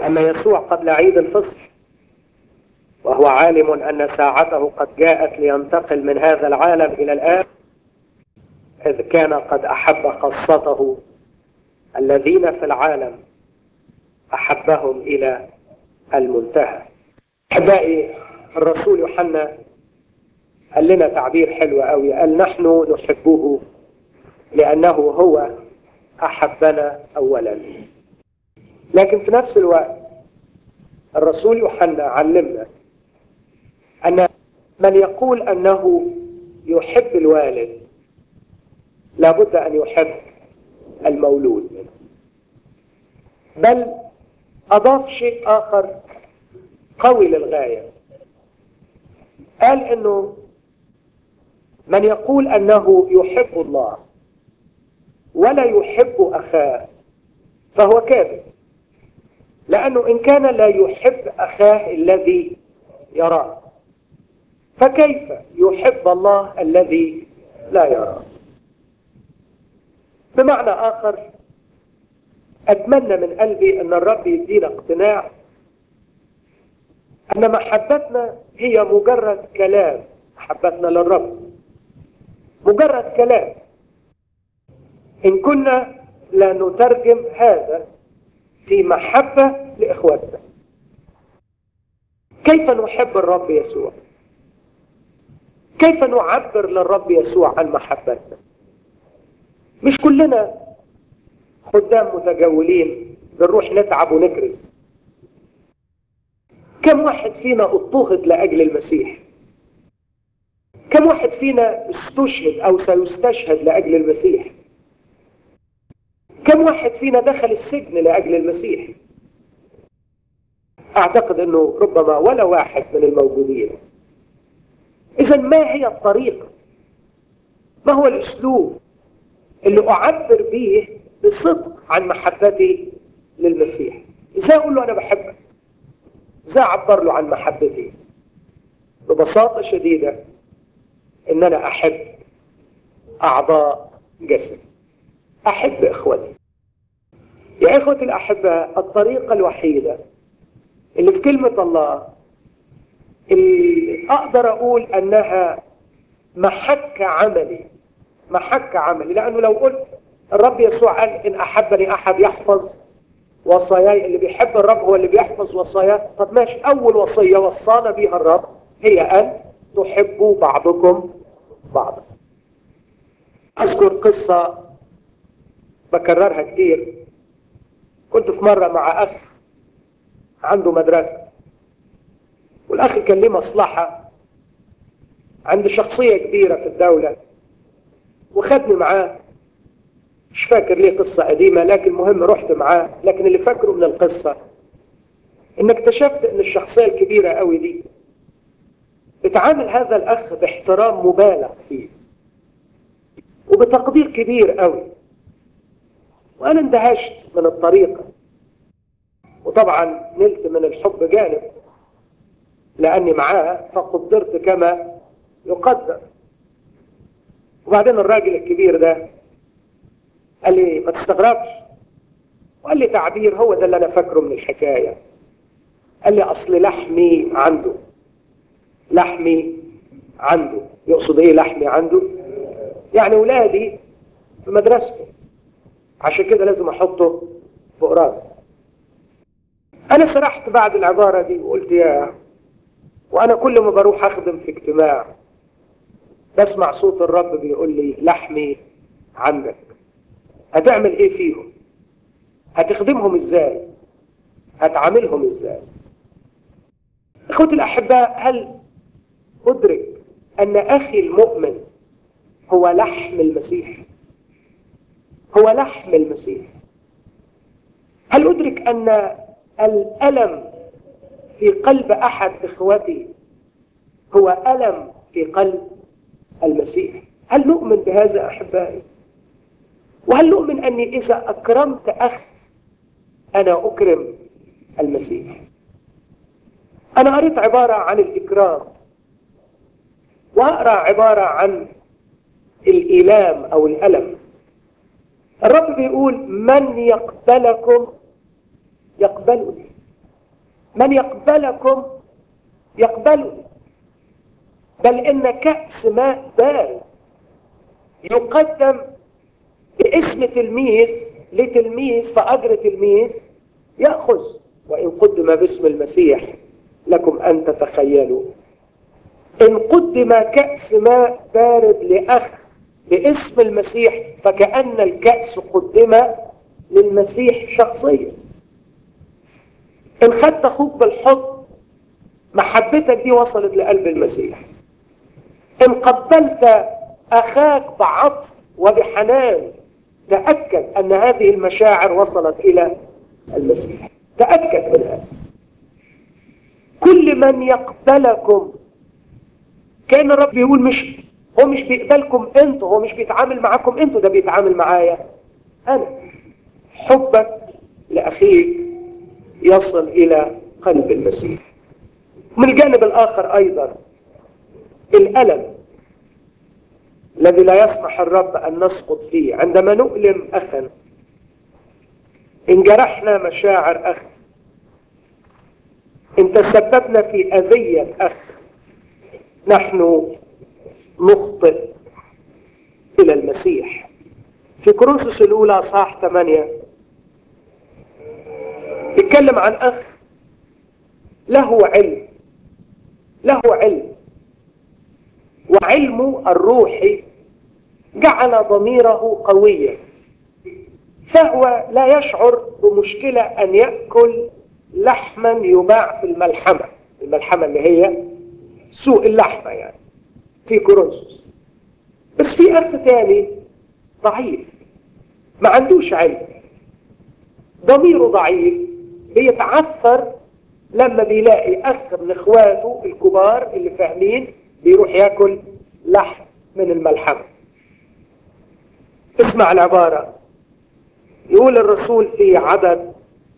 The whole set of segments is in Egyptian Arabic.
أن يسوع قبل عيد الفصح وهو عالم أن ساعته قد جاءت لينتقل من هذا العالم إلى الآب إذ كان قد أحب خاصته الذين في العالم أحبهم إلى المنتهى أحبائي الرسول يوحنا قال لنا تعبير حلو قوي قال نحن نحبه لأنه هو أحبنا أولا لكن في نفس الوقت الرسول يوحنا علمنا أن من يقول أنه يحب الوالد لابد أن يحب المولود منه بل أضاف شيء آخر قوي للغاية قال أنه من يقول أنه يحب الله ولا يحب أخاه فهو كاذب لأنه إن كان لا يحب أخاه الذي يراه فكيف يحب الله الذي لا يراه بمعنى آخر أتمنى من قلبي أن الرب يدينا اقتناع أن محبتنا هي مجرد كلام محبتنا للرب مجرد كلام إن كنا لا نترجم هذا في محبة لإخوتنا كيف نحب الرب يسوع كيف نعبر للرب يسوع عن محبتنا مش كلنا خدام متجولين بنروح نتعب ونكرز كم واحد فينا اضطهد لأجل المسيح كم واحد فينا استشهد أو سيستشهد لأجل المسيح كم واحد فينا دخل السجن لأجل المسيح أعتقد أنه ربما ولا واحد من الموجودين إذا ما هي الطريقة ما هو الأسلوب اللي أعبر به بصدق عن محبتي للمسيح إزاي أقول له أنا بحبك إزاي أعبر له عن محبتي ببساطة شديدة إن أنا أحب أعضاء جسدي أحب إخوتي يا إخوتي الأحباء الطريقة الوحيدة اللي في كلمة الله اللي أقدر أقول أنها محك عملي محك عملي لأنه لو قلت الرب يسوع قال إن أحبني أحد يحفظ وصاياي اللي بيحب الرب هو اللي بيحفظ وصاياه طب ماشي أول وصية وصانا بيها الرب هي أن تحبوا بعضكم بعضا أذكر قصة بكررها كتير كنت في مرة مع أخ عنده مدرسة والأخ كان ليه مصلحة عند شخصية كبيرة في الدولة وخدني معاه مش فاكر ليه قصة قديمة لكن المهم رحت معاه لكن اللي فاكره من القصة ان اكتشفت ان الشخصية الكبيرة قوي دي بتعامل هذا الأخ باحترام مبالغ فيه وبتقدير كبير قوي وأنا اندهشت من الطريقة وطبعا نلت من الحب جانب لأني معاه فقدرت كما يقدر وبعدين الراجل الكبير ده قال لي ما تستغربش وقال لي تعبير هو ده اللي أنا فاكره من الحكاية قال لي أصل لحمي عنده لحمي عنده يقصد ايه لحمي عنده يعني ولادي في مدرسته عشان كده لازم احطه فوق راسي انا سرحت بعد العبارة دي وقلت يا وانا كل ما بروح اخدم في اجتماع بسمع صوت الرب بيقول لي لحمي عندك هتعمل ايه فيهم هتخدمهم ازاي هتعاملهم ازاي اخوتي الاحباء هل ادرك ان اخي المؤمن هو لحم المسيح هو لحم المسيح هل ادرك ان الالم في قلب احد اخوتي هو الم في قلب المسيح هل نؤمن بهذا احبائي وهل نؤمن اني اذا اكرمت اخ انا اكرم المسيح انا قريت عباره عن الاكرام واقرا عباره عن الايلام او الالم الرب بيقول من يقبلكم يقبلني من يقبلكم يقبلني بل إن كأس ماء بارد يقدم باسم تلميذ لتلميذ فأجر تلميذ يأخذ وإن قدم باسم المسيح لكم أن تتخيلوا إن قدم كأس ماء بارد لأخ باسم المسيح فكأن الكأس قدم للمسيح شخصيا إن خدت أخوك بالحضن محبتك دي وصلت لقلب المسيح إن قبلت أخاك بعطف وبحنان تأكد أن هذه المشاعر وصلت إلى المسيح تأكد من هذا كل من يقبلكم كان الرب يقول مش هو مش بيقبلكم انتوا هو مش بيتعامل معاكم انتوا ده بيتعامل معايا انا حبك لاخيك يصل الى قلب المسيح من الجانب الاخر ايضا الالم الذي لا يسمح الرب ان نسقط فيه عندما نؤلم اخا ان جرحنا مشاعر اخ ان تسببنا في اذيه اخ نحن نخطئ إلى المسيح في كورنثوس الأولى صح 8 يتكلم عن أخ له علم له علم وعلمه الروحي جعل ضميره قويا فهو لا يشعر بمشكلة أن يأكل لحما يباع في الملحمة الملحمة اللي هي سوق اللحمة يعني في كورنثوس بس في أخ تاني ضعيف ما عندوش علم ضميره ضعيف بيتعثر لما بيلاقي أخ من إخواته الكبار اللي فاهمين بيروح ياكل لحم من الملحمة اسمع العبارة يقول الرسول في عدد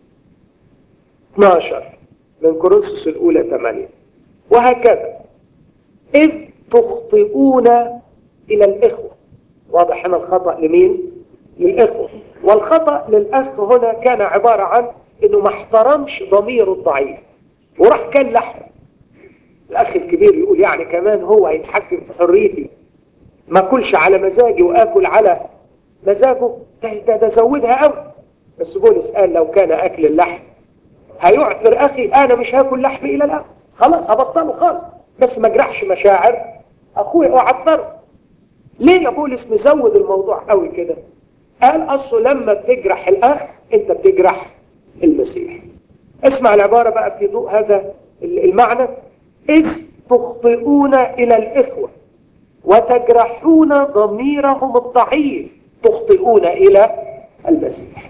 12 من كورنثوس الأولى 8 وهكذا إذ تخطئون إلى الإخوة واضح هنا الخطأ لمين؟ للإخوة والخطأ للأخ هنا كان عبارة عن إنه ما احترمش ضميره الضعيف وراح كان لحم الأخ الكبير يقول يعني كمان هو هيتحكم في حريتي ما أكلش على مزاجي وآكل على مزاجه ده, ده, ده زودها قوي بس بولس قال لو كان أكل اللحم هيعثر أخي أنا مش هاكل لحم إلى الآن خلاص هبطله خالص بس ما اجرحش مشاعر اخويا واعثره ليه يا بولس مزود الموضوع قوي كده قال اصله لما بتجرح الاخ انت بتجرح المسيح اسمع العباره بقى في ضوء هذا المعنى اذ تخطئون الى الاخوه وتجرحون ضميرهم الضعيف تخطئون الى المسيح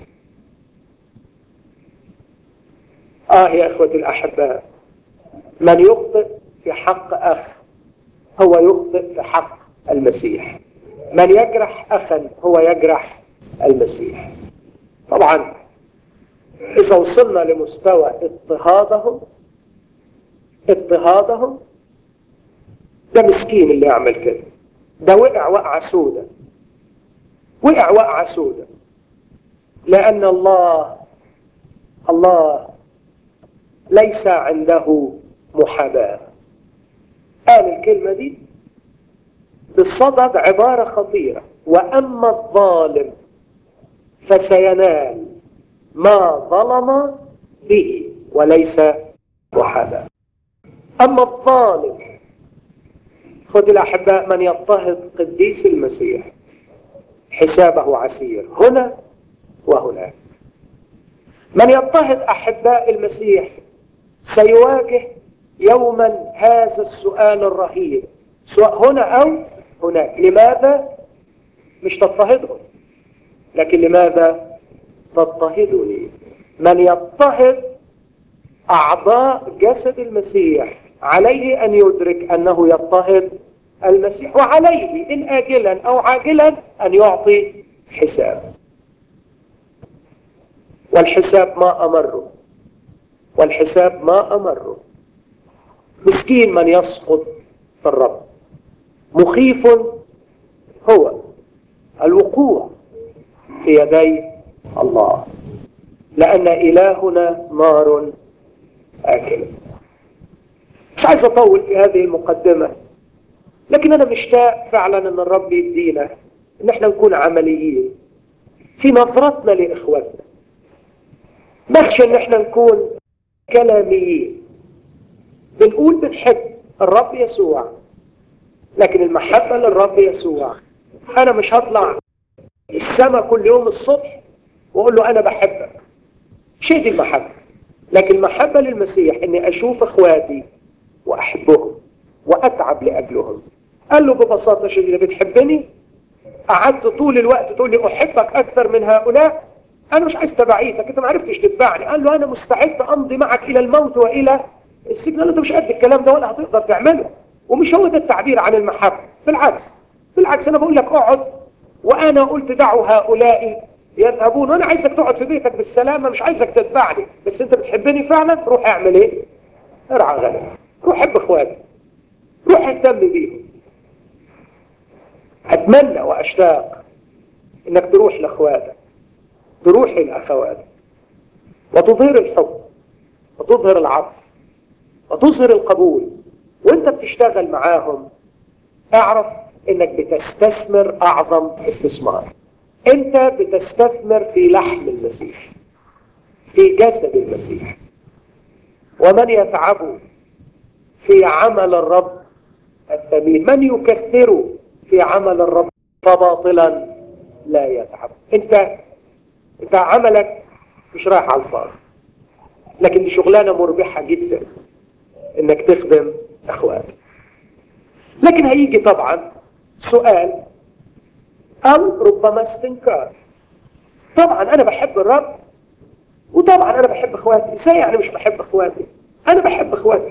اه يا اخوتي الاحباء من يخطئ في حق أخ هو يخطئ في حق المسيح من يجرح أخا هو يجرح المسيح طبعا إذا وصلنا لمستوى اضطهادهم اضطهادهم ده مسكين اللي يعمل كده ده وقع وقعة سودة وقع وقعة سودة لأن الله الله ليس عنده محاباة قال الكلمة دي بالصدد عبارة خطيرة وأما الظالم فسينال ما ظلم به وليس محاباة أما الظالم خذ الأحباء من يضطهد قديس المسيح حسابه عسير هنا وهناك من يضطهد أحباء المسيح سيواجه يوما هذا السؤال الرهيب سواء هنا أو هناك لماذا مش تضطهدهم لكن لماذا تضطهدني من يضطهد أعضاء جسد المسيح عليه أن يدرك أنه يضطهد المسيح وعليه إن آجلا أو عاجلا أن يعطي حساب والحساب ما أمره والحساب ما أمره مسكين من يسقط في الرب مخيف هو الوقوع في يدي الله لأن إلهنا نار آكلا مش عايز أطول في هذه المقدمة لكن أنا مشتاق فعلا أن الرب يدينا أن احنا نكون عمليين في نظرتنا لإخواتنا نخشى أن احنا نكون كلاميين بنقول بنحب الرب يسوع لكن المحبة للرب يسوع أنا مش هطلع السماء كل يوم الصبح وأقول له أنا بحبك مش دي المحبة لكن المحبة للمسيح إني أشوف إخواتي وأحبهم وأتعب لأجلهم قال له ببساطة شديدة بتحبني قعدت طول الوقت تقول لي أحبك أكثر من هؤلاء أنا مش عايز تبعيتك أنت ما عرفتش تتبعني قال له أنا مستعد أمضي معك إلى الموت وإلى السجن قال له أنت مش قد الكلام ده ولا هتقدر تعمله ومش هو ده التعبير عن المحبة بالعكس بالعكس أنا بقول لك اقعد وأنا قلت دعوا هؤلاء يذهبون وأنا عايزك تقعد في بيتك بالسلامة مش عايزك تتبعني بس أنت بتحبني فعلا روح اعمل إيه؟ ارعى غنم روح حب إخواتك روح اهتم بيهم أتمنى وأشتاق إنك تروح لإخواتك تروح لأخواتك وتظهر الحب وتظهر العطف وتظهر القبول وانت بتشتغل معاهم اعرف انك بتستثمر اعظم استثمار انت بتستثمر في لحم المسيح في جسد المسيح ومن يتعب في عمل الرب الثمين من يكثر في عمل الرب فباطلا لا يتعب انت انت عملك مش رايح على الفاضي لكن دي شغلانه مربحه جدا انك تخدم اخواتك لكن هيجي طبعا سؤال او ربما استنكار طبعا انا بحب الرب وطبعا انا بحب اخواتي ازاي يعني مش بحب اخواتي انا بحب اخواتي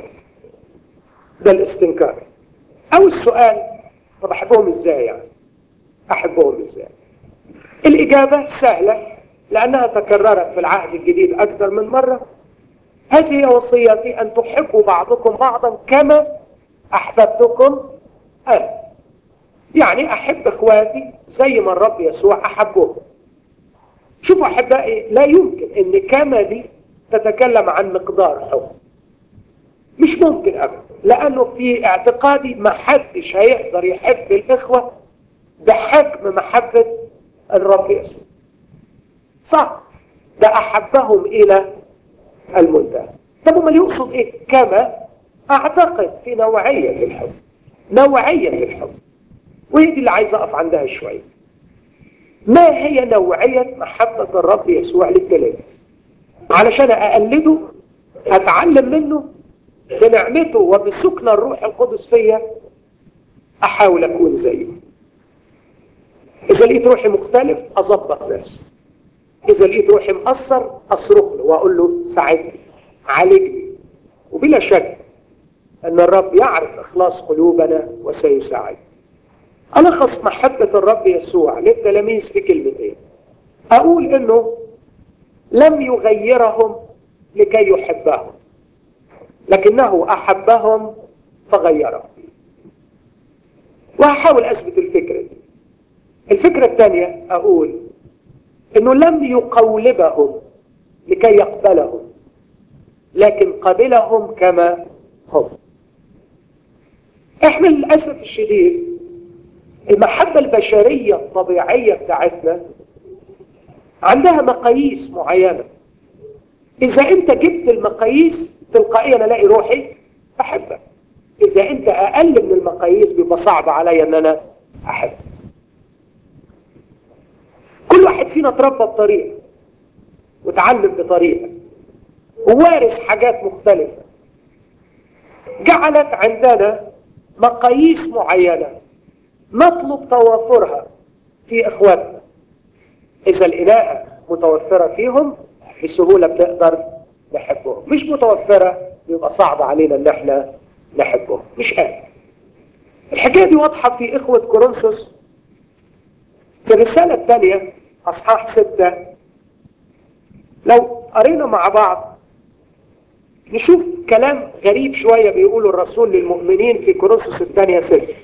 ده الاستنكار او السؤال طب احبهم ازاي يعني احبهم ازاي الاجابه سهله لانها تكررت في العهد الجديد اكثر من مره هذه هي وصيتي أن تحبوا بعضكم بعضا كما أحببتكم أنا يعني أحب إخواتي زي ما الرب يسوع أحبهم شوفوا أحبائي لا يمكن أن كما دي تتكلم عن مقدار حب مش ممكن أبدا لأنه في اعتقادي ما حدش هيقدر يحب الإخوة بحجم محبة الرب يسوع صح ده أحبهم إلى المنتهى طب امال يقصد ايه كما اعتقد في نوعيه الحب نوعيه الحب وهي دي اللي عايز اقف عندها شويه ما هي نوعيه محبه الرب يسوع للتلاميذ علشان اقلده اتعلم منه بنعمته وبسكن الروح القدس فيا احاول اكون زيه اذا لقيت روحي مختلف اظبط نفسي إذا لقيت روحي مقصر أصرخ له وأقول له ساعدني عالجني وبلا شك أن الرب يعرف إخلاص قلوبنا وسيساعد ألخص محبة الرب يسوع للتلاميذ في كلمتين أقول أنه لم يغيرهم لكي يحبهم لكنه أحبهم فغيرهم وهحاول أثبت الفكرة دي الفكرة الثانية أقول انه لم يقولبهم لكي يقبلهم لكن قبلهم كما هم احنا للاسف الشديد المحبه البشريه الطبيعيه بتاعتنا عندها مقاييس معينه اذا انت جبت المقاييس تلقائيا الاقي روحي احبك اذا انت اقل من المقاييس بيبقى صعب عليا ان انا احبك كل واحد فينا اتربى بطريقه وتعلم بطريقه ووارث حاجات مختلفه جعلت عندنا مقاييس معينه نطلب توافرها في اخواتنا اذا لقيناها متوفره فيهم بسهوله بنقدر نحبهم مش متوفره بيبقى صعب علينا ان احنا نحبهم مش قادر الحكايه دي واضحه في اخوه كورنثوس في الرسالة الثانية أصحاح ستة لو قرينا مع بعض نشوف كلام غريب شوية بيقوله الرسول للمؤمنين في كورنثوس الثانية ستة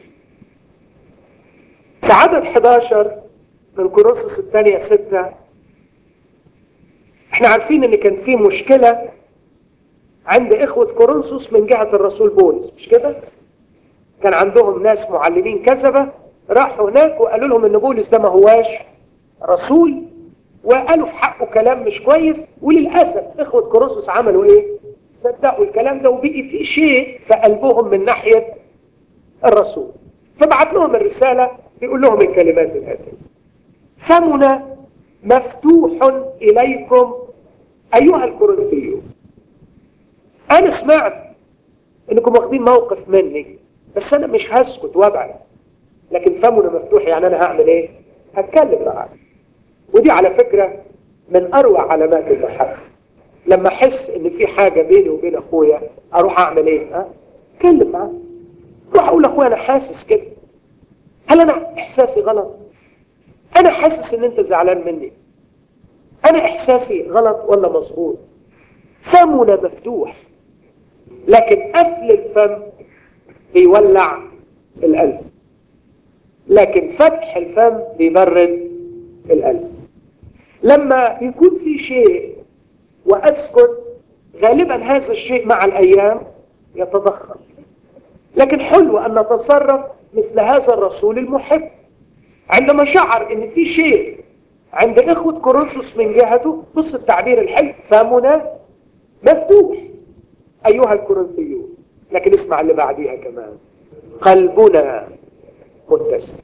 في عدد 11 من كورنثوس الثانية ستة احنا عارفين ان كان في مشكلة عند إخوة كورنثوس من جهة الرسول بولس مش كده؟ كان عندهم ناس معلمين كذبة راحوا هناك وقالوا لهم ان بولس ده ما هواش رسول وقالوا في حقه كلام مش كويس وللأسف إخوة كورنثوس عملوا إيه؟ صدقوا الكلام ده وبقي في شيء في قلبهم من ناحية الرسول فبعت لهم الرسالة بيقول لهم الكلمات الآتية فمنا مفتوح إليكم أيها الكورنثيون أنا سمعت إنكم واخدين موقف مني بس أنا مش هسكت وابعد لكن فمنا مفتوح يعني أنا هعمل إيه؟ هتكلم معاك ودي على فكرة من أروع علامات المحبة لما أحس إن في حاجة بيني وبين أخويا أروح أعمل إيه؟ ها؟ أتكلم معاه أروح أقول لأخويا أنا حاسس كده هل أنا إحساسي غلط؟ أنا حاسس إن أنت زعلان مني أنا إحساسي غلط ولا مظبوط؟ فمنا مفتوح لكن قفل الفم بيولع القلب لكن فتح الفم بيبرد القلب لما يكون في شيء وأسكت غالبا هذا الشيء مع الأيام يتضخم لكن حلو أن نتصرف مثل هذا الرسول المحب عندما شعر أن في شيء عند إخوة كورنثوس من جهته بص التعبير الحلو فمنا مفتوح أيها الكورنثيون لكن اسمع اللي بعديها كمان قلبنا متسم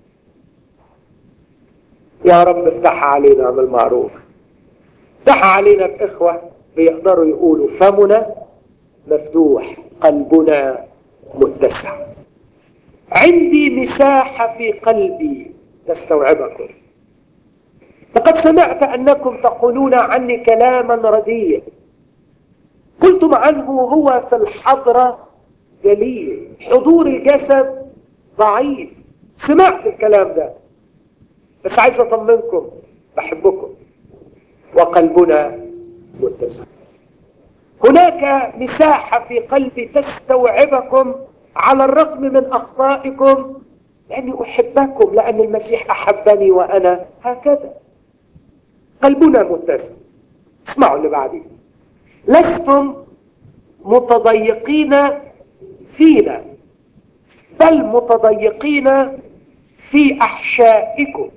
يا رب افتحها علينا بالمعروف افتحها علينا بإخوة بيقدروا يقولوا فمنا مفتوح قلبنا متسع عندي مساحة في قلبي تستوعبكم لقد سمعت أنكم تقولون عني كلاما رديا قلتم عنه هو في الحضرة دليل حضور الجسد ضعيف سمعت الكلام ده بس عايز اطمنكم بحبكم وقلبنا متسع هناك مساحة في قلبي تستوعبكم على الرغم من أخطائكم لأني أحبكم لأن المسيح أحبني وأنا هكذا قلبنا متسع اسمعوا اللي بعدين لستم متضيقين فينا بل متضيقين في أحشائكم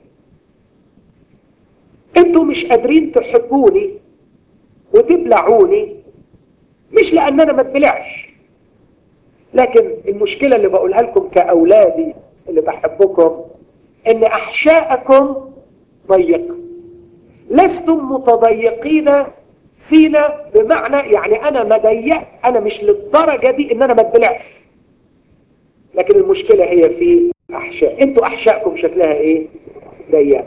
انتوا مش قادرين تحبوني وتبلعوني مش لان انا ما اتبلعش لكن المشكلة اللي بقولها لكم كأولادي اللي بحبكم ان احشاءكم ضيقة لستم متضيقين فينا بمعنى يعني انا مضيق انا مش للدرجة دي ان انا ما اتبلعش لكن المشكلة هي في احشاء انتوا احشائكم شكلها ايه ضيقة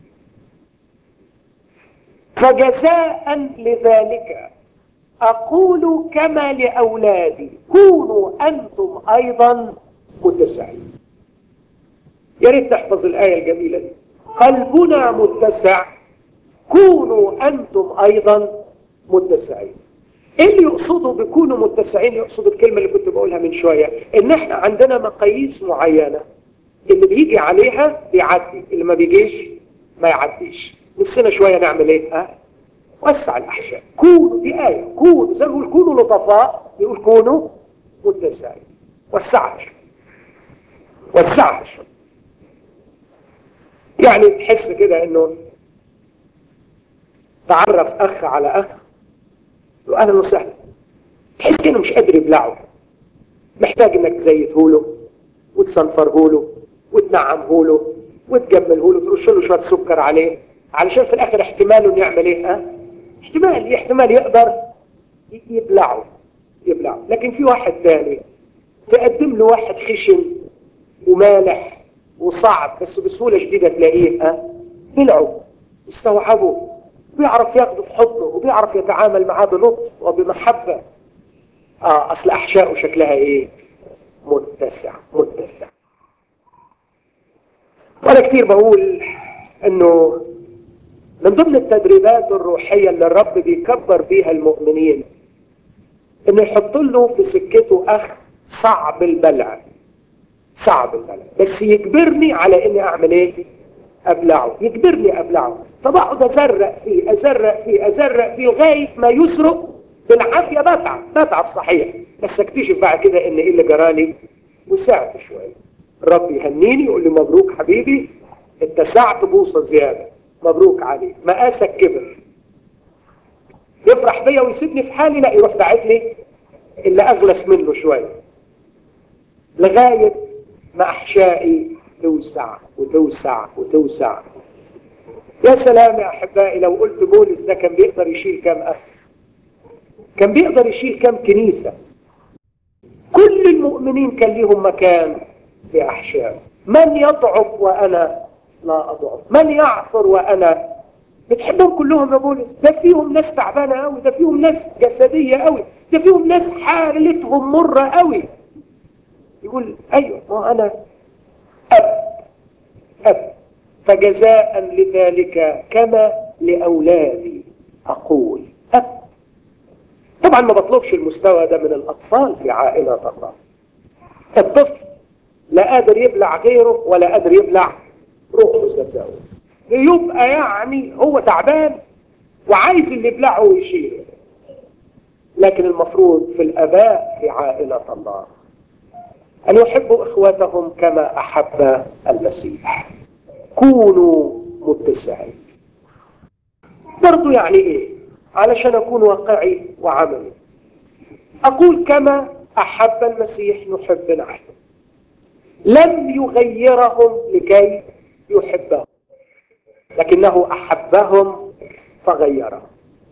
فجزاء لذلك أقول كما لأولادي كونوا أنتم أيضا متسعين يا ريت نحفظ الآية الجميلة دي قلبنا متسع كونوا أنتم أيضا متسعين ايه اللي يقصده بكونوا متسعين يقصد الكلمة اللي كنت بقولها من شوية ان احنا عندنا مقاييس معينة اللي بيجي عليها بيعدي اللي ما بيجيش ما يعديش نفسنا شوية نعمل ايه ها وسع الاحشاء كونوا دي آية كونوا زي ما نقول كونوا لطفاء يقول كونوا متسعين وسعها وسعها يعني تحس كده انه تعرف اخ على اخ له اهلا وسهلا تحس كانه مش قادر يبلعه محتاج انك تزيته له وتصنفره له وتنعمه له وتجمله له ترش له شويه سكر عليه علشان في الاخر احتمال انه يعمل ايه ها احتمال احتمال يقدر يبلعه يبلعه لكن في واحد تاني تقدم له واحد خشن ومالح وصعب بس بسهوله شديده تلاقيه ها بلعه استوعبه بيعرف ياخده في حضنه وبيعرف يتعامل معاه بلطف وبمحبه اه اصل احشائه شكلها ايه متسع متسع وانا كتير بقول انه من ضمن التدريبات الروحية اللي الرب بيكبر بيها المؤمنين انه يحط له في سكته اخ صعب البلع صعب البلع بس يجبرني على اني اعمل ايه ابلعه يجبرني ابلعه فبقعد ازرق فيه ازرق فيه ازرق فيه لغايه ما يسرق بالعافيه بتعب بتعب صحيح بس اكتشف بعد كده ان ايه اللي جرالي وسعت شويه الرب يهنيني يقول لي مبروك حبيبي اتسعت بوصه زياده مبروك عليك مقاسك كبر يفرح بيا ويسيبني في حالي لا يروح باعت لي اللي اغلس منه شويه لغايه ما احشائي توسع وتوسع وتوسع يا سلام يا احبائي لو قلت بولس ده كان بيقدر يشيل كام اخ كان بيقدر يشيل كام كنيسه كل المؤمنين كان ليهم مكان في احشائه من يضعف وانا لا اضعف من يعثر وانا بتحبهم كلهم يا بولس ده فيهم ناس تعبانه قوي ده فيهم ناس جسديه قوي ده فيهم ناس حالتهم مره قوي يقول ايوه ما انا اب اب فجزاء لذلك كما لاولادي اقول اب طبعا ما بطلبش المستوى ده من الاطفال في عائله الله الطفل لا قادر يبلع غيره ولا قادر يبلع روحه صدقوا يبقى يعني هو تعبان وعايز اللي يبلعه ويشيله لكن المفروض في الاباء في عائله الله ان يحبوا اخوتهم كما احب المسيح كونوا متسعين برضو يعني ايه علشان اكون واقعي وعملي اقول كما احب المسيح نحب نحن لم يغيرهم لكي يحبهم لكنه احبهم فغيرهم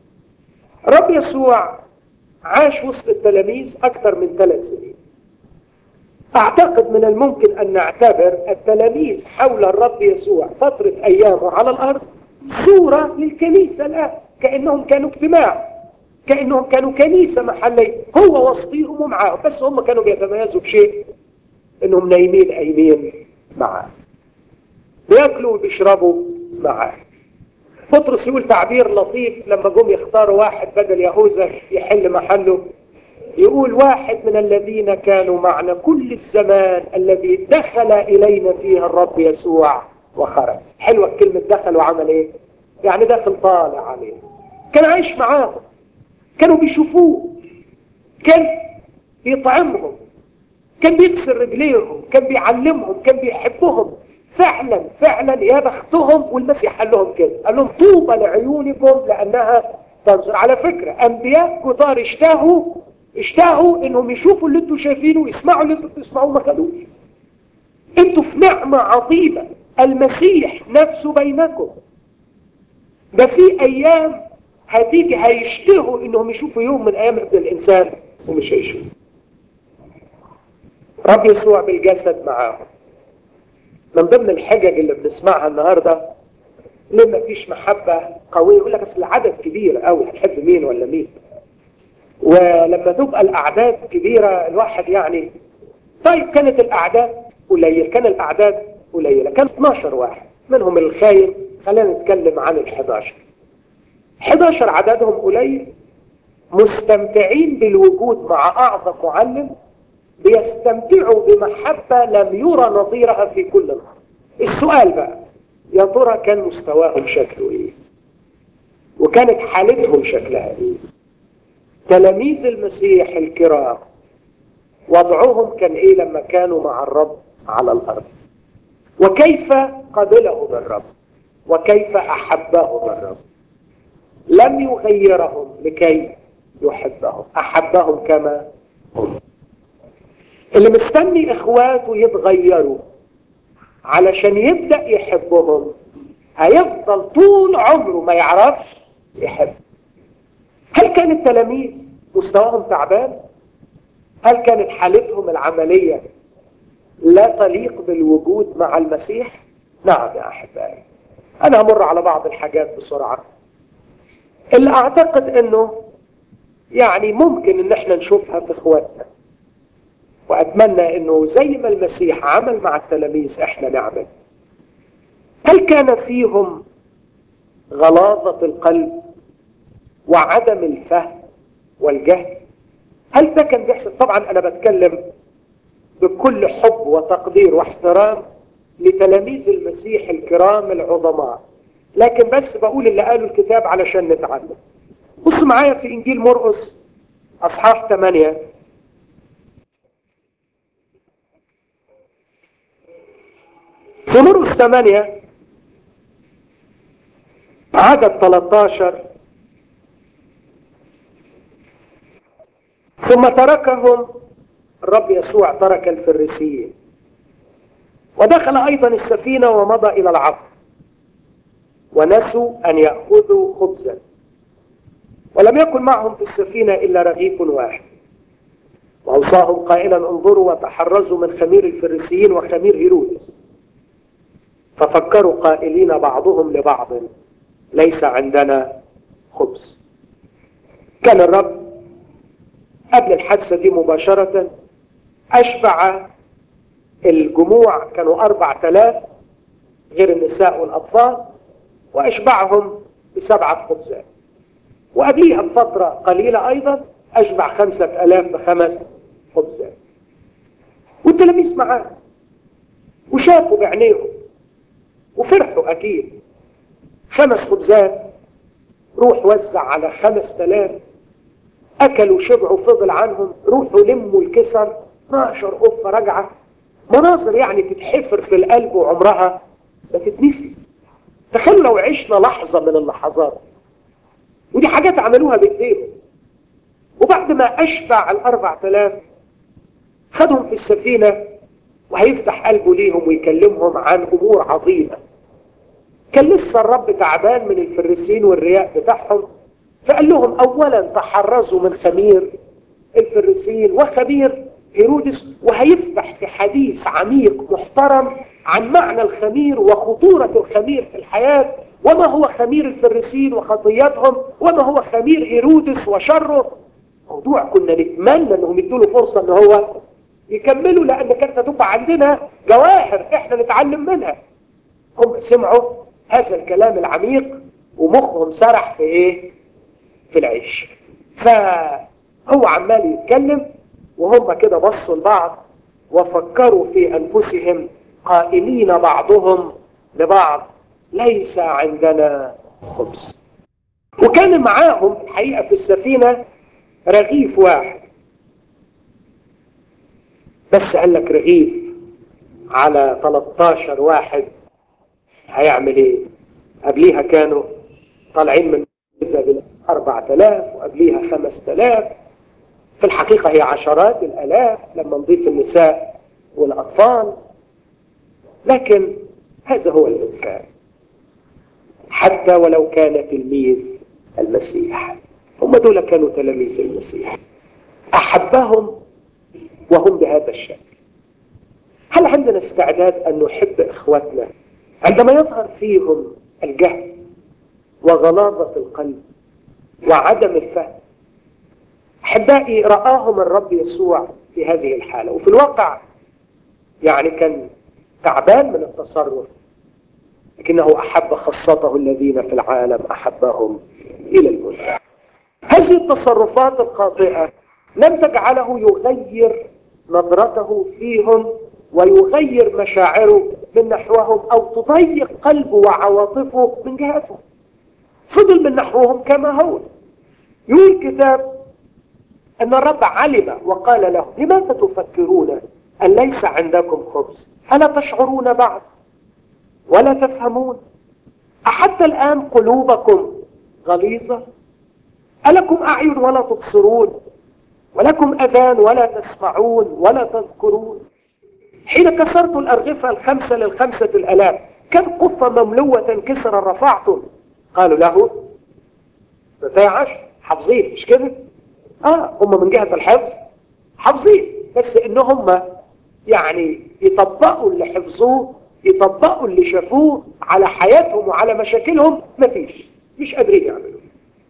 رب يسوع عاش وسط التلاميذ اكثر من ثلاث سنين اعتقد من الممكن ان نعتبر التلاميذ حول الرب يسوع فتره ايامه على الارض صوره للكنيسه الان كانهم كانوا اجتماع كانهم كانوا كنيسه محليه هو وسطيهم ومعاهم بس هم كانوا بيتميزوا بشيء انهم نايمين قايمين معاه بياكلوا وبيشربوا معاه بطرس يقول تعبير لطيف لما جم يختاروا واحد بدل يهوذا يحل محله يقول واحد من الذين كانوا معنا كل الزمان الذي دخل إلينا فيه الرب يسوع وخرج حلوة كلمة دخل وعمل ايه يعني داخل طالع عليه كان عايش معاهم كانوا بيشوفوه كان بيطعمهم كان بيغسل رجليهم كان بيعلمهم كان بيحبهم فعلا فعلا يا بختهم والمسيح قال لهم كده قال لهم طوبى لعيونكم لانها تنظر على فكره انبياء كتار اشتهوا اشتهوا انهم يشوفوا اللي انتوا شايفينه ويسمعوا اللي انتوا بتسمعوه ما خدوش انتوا في نعمه عظيمه المسيح نفسه بينكم ده في ايام هتيجي هيشتهوا انهم يشوفوا يوم من ايام ابن الانسان ومش هيشوفوا رب يسوع بالجسد معاهم من ضمن الحجج اللي بنسمعها النهارده ليه ما فيش محبه قويه يقول لك اصل العدد كبير قوي هتحب مين ولا مين ولما تبقى الاعداد كبيره الواحد يعني طيب كانت الاعداد قليل كان الاعداد قليله كان 12 واحد منهم الخاين خلينا نتكلم عن ال 11 11 عددهم قليل مستمتعين بالوجود مع اعظم معلم بيستمتعوا بمحبه لم يرى نظيرها في كل الارض السؤال بقى يا ترى كان مستواهم شكله ايه وكانت حالتهم شكلها ايه تلاميذ المسيح الكرام وضعهم كان ايه لما كانوا مع الرب على الارض وكيف قبلهم الرب وكيف احبهم الرب لم يغيرهم لكي يحبهم احبهم كما هم اللي مستني اخواته يتغيروا علشان يبدا يحبهم هيفضل طول عمره ما يعرفش يحب هل كان التلاميذ مستواهم تعبان هل كانت حالتهم العمليه لا تليق بالوجود مع المسيح نعم يا احبائي انا همر على بعض الحاجات بسرعه اللي اعتقد انه يعني ممكن ان احنا نشوفها في اخواتنا واتمنى انه زي ما المسيح عمل مع التلاميذ احنا نعمل هل كان فيهم غلاظه القلب وعدم الفهم والجهل هل ده كان بيحصل طبعا انا بتكلم بكل حب وتقدير واحترام لتلاميذ المسيح الكرام العظماء لكن بس بقول اللي قاله الكتاب علشان نتعلم بصوا معايا في انجيل مرقس أصحاح ثمانية في مرقس ثمانية عدد 13 ثم تركهم الرب يسوع ترك الفريسيين ودخل أيضا السفينة ومضى إلى العبر ونسوا أن يأخذوا خبزا ولم يكن معهم في السفينة إلا رغيف واحد وأوصاهم قائلا انظروا وتحرزوا من خمير الفريسيين وخمير هيرودس ففكروا قائلين بعضهم لبعض ليس عندنا خبز كان الرب قبل الحادثة دي مباشرة أشبع الجموع كانوا أربع تلاف غير النساء والأطفال وأشبعهم بسبعة خبزات وقبليها بفترة قليلة أيضا أشبع خمسة ألاف بخمس خبزات والتلاميذ معاه وشافوا بعينيهم وفرحوا أكيد خمس خبزات روح وزع على خمس تلاف أكلوا شبعوا فضل عنهم روحوا لموا الكسر 12 قفة راجعة مناظر يعني تتحفر في القلب وعمرها ما تتنسي تخيلوا لو عشنا لحظة من اللحظات ودي حاجات عملوها بإيديهم وبعد ما أشبع الأربع تلاف خدهم في السفينة وهيفتح قلبه ليهم ويكلمهم عن أمور عظيمة كان لسه الرب تعبان من الفريسين والرياء بتاعهم فقال لهم أولا تحرزوا من خمير الفريسين وخمير هيرودس وهيفتح في حديث عميق محترم عن معنى الخمير وخطورة الخمير في الحياة وما هو خمير الفريسين وخطياتهم وما هو خمير هيرودس وشره موضوع كنا نتمنى انهم يدوا له فرصة ان هو يكملوا لان كانت هتبقى عندنا جواهر احنا نتعلم منها هم سمعوا هذا الكلام العميق ومخهم سرح في ايه في العيش فهو عمال يتكلم وهم كده بصوا لبعض وفكروا في انفسهم قائلين بعضهم لبعض ليس عندنا خبز وكان معاهم الحقيقه في السفينه رغيف واحد بس قال لك رغيف على 13 واحد هيعمل ايه قبليها كانوا طالعين من ب 4000 وقبليها 5000 في الحقيقة هي عشرات الآلاف لما نضيف النساء والأطفال لكن هذا هو الإنسان حتى ولو كان تلميذ المسيح هم دول كانوا تلاميذ المسيح أحبهم وهم بهذا الشكل هل عندنا استعداد أن نحب إخوتنا عندما يظهر فيهم الجهل وغلاظة القلب وعدم الفهم أحبائي رآهم الرب يسوع في هذه الحالة وفي الواقع يعني كان تعبان من التصرف لكنه أحب خاصته الذين في العالم أحبهم إلى الموت هذه التصرفات الخاطئة لم تجعله يغير نظرته فيهم ويغير مشاعره من نحوهم أو تضيق قلبه وعواطفه من جهتهم فضل من نحوهم كما هو يقول الكتاب أن الرب علم وقال له لماذا تفكرون أن ليس عندكم خبز ألا تشعرون بعد ولا تفهمون أحتى الآن قلوبكم غليظة ألكم أعين ولا تبصرون ولكم أذان ولا تسمعون ولا تذكرون حين كسرت الأرغفة الخمسة للخمسة الألاف كم قفة مملوة كسرا رفعتم قالوا له 12 حافظين مش كده اه هم من جهة الحفظ حافظين بس ان هم يعني يطبقوا اللي حفظوه يطبقوا اللي شافوه على حياتهم وعلى مشاكلهم مفيش مش قادرين يعملوا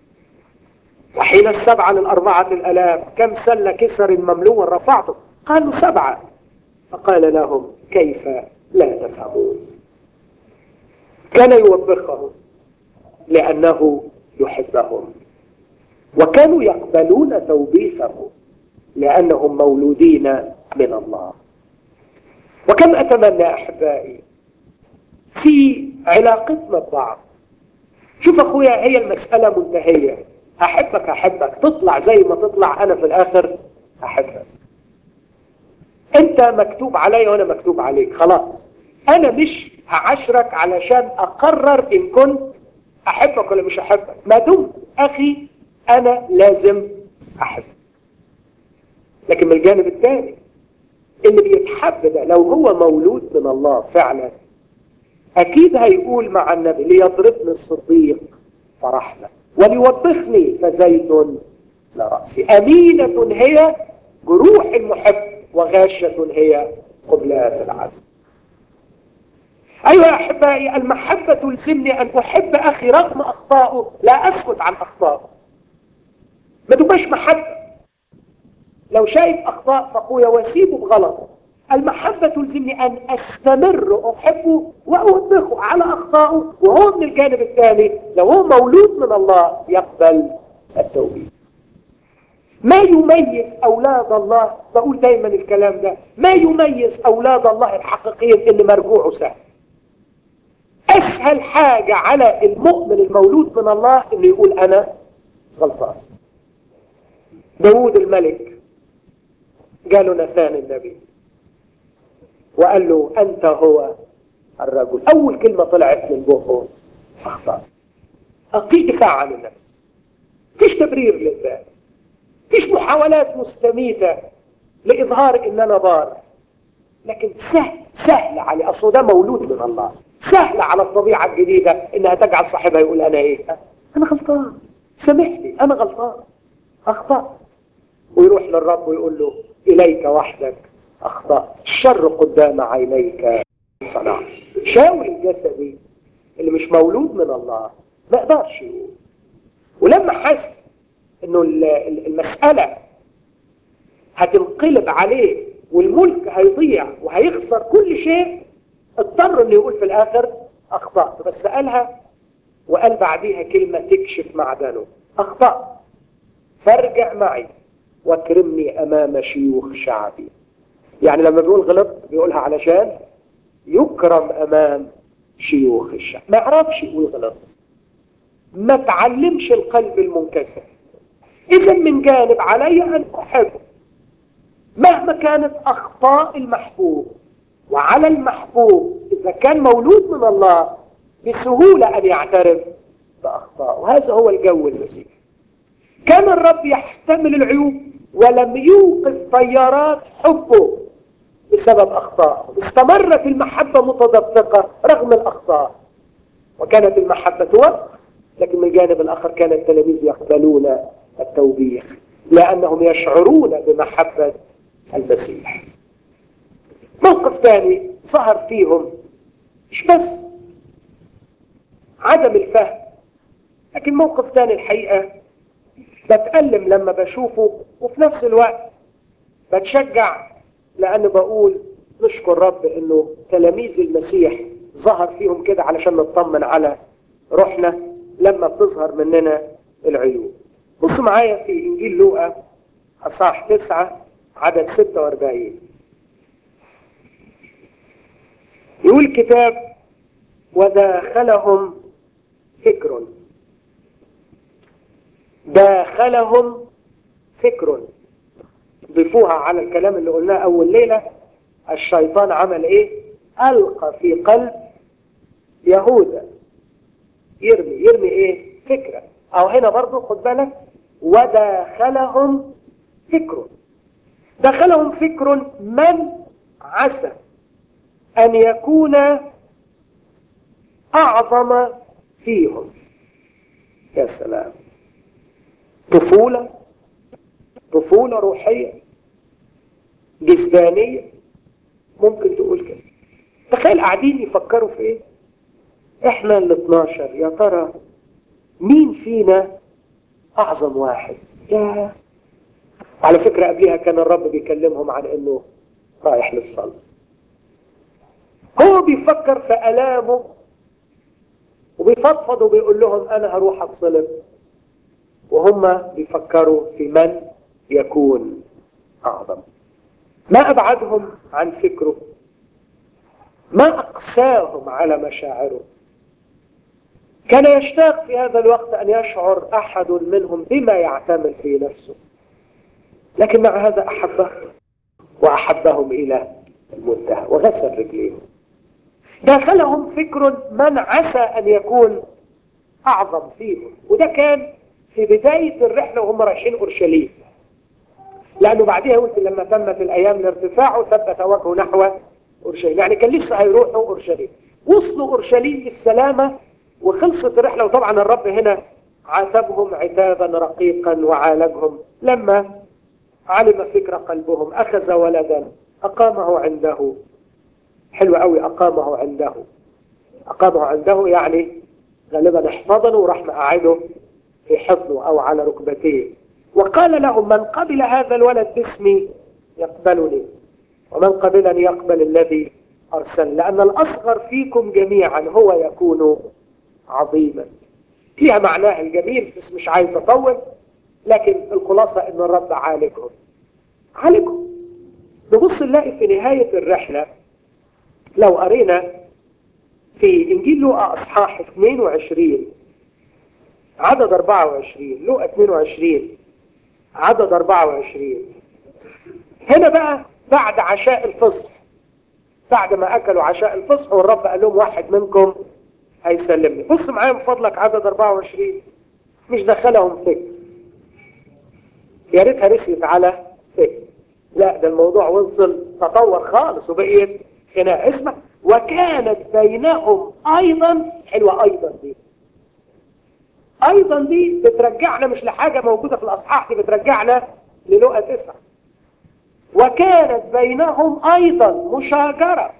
وحين السبعة للأربعة الألاف كم سلة كسر مملوء رفعته قالوا سبعة فقال لهم كيف لا تفهمون كان يوبخهم لأنه يحبهم وكانوا يقبلون توبيخه لأنهم مولودين من الله وكم أتمنى أحبائي في علاقتنا ببعض شوف أخويا هي المسألة منتهية احبك احبك تطلع زي ما تطلع انا في الاخر احبك انت مكتوب عليا وانا مكتوب عليك خلاص انا مش هعشرك علشان اقرر ان كنت احبك ولا مش احبك ما دمت اخي انا لازم احبك لكن من الجانب الثاني اللي بيتحب ده لو هو مولود من الله فعلا اكيد هيقول مع النبي ليضربني الصديق فرحنا وليوبخني فزيت لرأسي أمينة هي جروح المحب وغاشة هي قبلات العدل أيها أحبائي المحبة تلزمني أن أحب أخي رغم أخطائه لا أسكت عن أخطائه ما تبقاش محبة لو شايف أخطاء فأخويا واسيبه بغلطه المحبة تلزمني أن أستمر أحبه وأوبخه على أخطائه وهو من الجانب الثاني لو هو مولود من الله يقبل التوبيخ ما يميز أولاد الله بقول دايما الكلام ده ما يميز أولاد الله الحقيقيين اللي مرجوعه سهل أسهل حاجة على المؤمن المولود من الله إنه يقول أنا غلطان داود الملك قالوا نثان النبي وقال له أنت هو الرجل أول كلمة طلعت من بقه أخطأ فيش دفاع عن النفس فيش تبرير للذات فيش محاولات مستميتة لإظهار إن أنا بار لكن سهل سهل علي أصله ده مولود من الله سهل على الطبيعة الجديدة إنها تجعل صاحبها يقول أنا إيه أنا غلطان سامحني أنا غلطان أخطأت ويروح للرب ويقول له إليك وحدك أخطأت الشر قدام عينيك صنعت شاول الجسدي اللي مش مولود من الله ما يقدرش يقول ولما حس انه المسألة هتنقلب عليه والملك هيضيع وهيخسر كل شيء اضطر انه يقول في الاخر اخطأت بس قالها وقال بعديها كلمة تكشف معدنه اخطأت فارجع معي واكرمني امام شيوخ شعبي يعني لما بيقول غلط بيقولها علشان يكرم امام شيوخ الشعب ما يعرفش يقول غلط ما تعلمش القلب المنكسر اذا من جانب علي ان احب مهما كانت اخطاء المحبوب وعلى المحبوب اذا كان مولود من الله بسهولة ان يعترف باخطائه وهذا هو الجو المسيحي كان الرب يحتمل العيوب ولم يوقف طيارات حبه بسبب أخطائه استمرت المحبة متدفقة رغم الأخطاء وكانت المحبة توقف لكن من الجانب الآخر كان التلاميذ يقبلون التوبيخ لأنهم يشعرون بمحبة المسيح موقف ثاني ظهر فيهم مش بس عدم الفهم لكن موقف ثاني الحقيقة بتألم لما بشوفه وفي نفس الوقت بتشجع لأن بقول نشكر رب إنه تلاميذ المسيح ظهر فيهم كده علشان نطمن على روحنا لما بتظهر مننا العيوب بصوا معايا في إنجيل لوقا أصحاح تسعة عدد 46 يقول الكتاب وداخلهم فكر داخلهم فكر ضيفوها على الكلام اللي قلناه أول ليلة الشيطان عمل إيه؟ ألقى في قلب يهوذا يرمي يرمي إيه؟ فكرة أو هنا برضو خد بالك وداخلهم فكر دخلهم فكر من عسى أن يكون أعظم فيهم يا سلام طفولة طفولة روحية جسدانية ممكن تقول كده تخيل قاعدين يفكروا في ايه احنا ال 12 يا ترى مين فينا اعظم واحد يا على فكرة قبلها كان الرب بيكلمهم عن انه رايح للصلاة هو بيفكر في الامه وبيفضفض وبيقول لهم انا هروح اتصلب وهم بيفكروا في من يكون أعظم ما أبعدهم عن فكره ما أقساهم على مشاعره كان يشتاق في هذا الوقت أن يشعر أحد منهم بما يعتمد في نفسه لكن مع هذا أحبه وأحبهم إلى المنتهى وغسل رجليهم داخلهم فكر من عسى أن يكون أعظم فيهم وده كان في بداية الرحلة وهم رايحين أورشليم لأنه بعدها قلت لما تمت الأيام لارتفاعه ثبت وجهه نحو أورشليم يعني كان لسه هيروحوا أورشليم وصلوا أورشليم بالسلامة وخلصت الرحلة وطبعا الرب هنا عاتبهم عتابا رقيقا وعالجهم لما علم فكر قلبهم أخذ ولدا أقامه عنده حلو قوي أقامه عنده أقامه عنده يعني غالبا احتضنه وراح مقعده في حضنه أو على ركبتيه وقال لهم من قبل هذا الولد باسمي يقبلني ومن قبلني يقبل الذي أرسل لأن الأصغر فيكم جميعا هو يكون عظيما فيها معناها الجميل بس مش عايز أطول لكن الخلاصة أن الرب عالجهم عالجهم نبص نلاقي في نهاية الرحلة لو قرينا في إنجيل لوقا أصحاح 22 عدد 24 لوقا 22 عدد 24 هنا بقى بعد عشاء الفصح بعد ما أكلوا عشاء الفصح والرب قال لهم واحد منكم هيسلمني بص معايا من فضلك عدد 24 مش دخلهم فكر يا ريتها رسيت على فكر لا ده الموضوع وصل تطور خالص وبقيت خناقه اسمع وكانت بينهم ايضا حلوه ايضا دي ايضا دي بترجعنا مش لحاجه موجوده في الاصحاح دي بترجعنا للقى تسعه وكانت بينهم ايضا مشاجره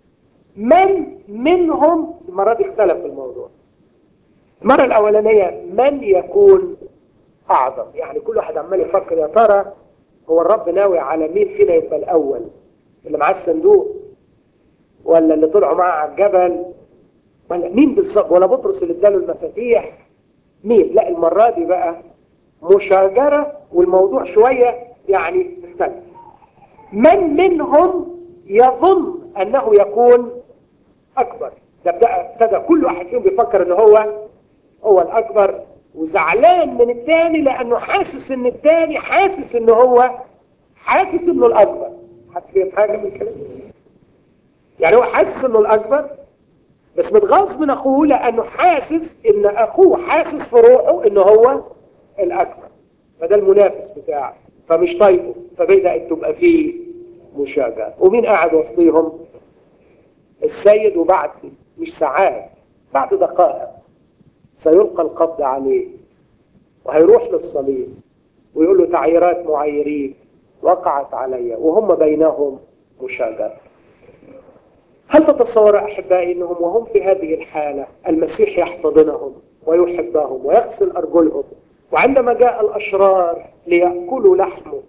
من منهم المره دي اختلف الموضوع المره الاولانيه من يكون اعظم يعني كل واحد عمال يفكر يا ترى هو الرب ناوي على مين فينا يبقى الاول اللي معاه الصندوق ولا اللي طلعوا معاه على الجبل ولا مين بالظبط ولا بطرس اللي اداله المفاتيح مين لا المره دي بقى مشاجره والموضوع شويه يعني مختلف من منهم يظن انه يكون اكبر ده ابتدى كل واحد فيهم بيفكر ان هو هو الاكبر وزعلان من الثاني لانه حاسس ان الثاني حاسس ان هو حاسس انه الاكبر هتفهم حاجه من الكلام يعني هو حاسس انه الاكبر بس متغاظ من اخوه لانه حاسس ان اخوه حاسس في روحه ان هو الاكبر فده المنافس بتاعه فمش طايقه فبدات تبقى فيه مشاجره ومين قاعد وسطيهم السيد وبعد مش ساعات بعد دقائق سيلقى القبض عليه وهيروح للصليب ويقول له تعييرات معيرين وقعت علي وهم بينهم مشاجره هل تتصور أحبائي أنهم وهم في هذه الحالة المسيح يحتضنهم ويحبهم ويغسل أرجلهم وعندما جاء الأشرار ليأكلوا لحمه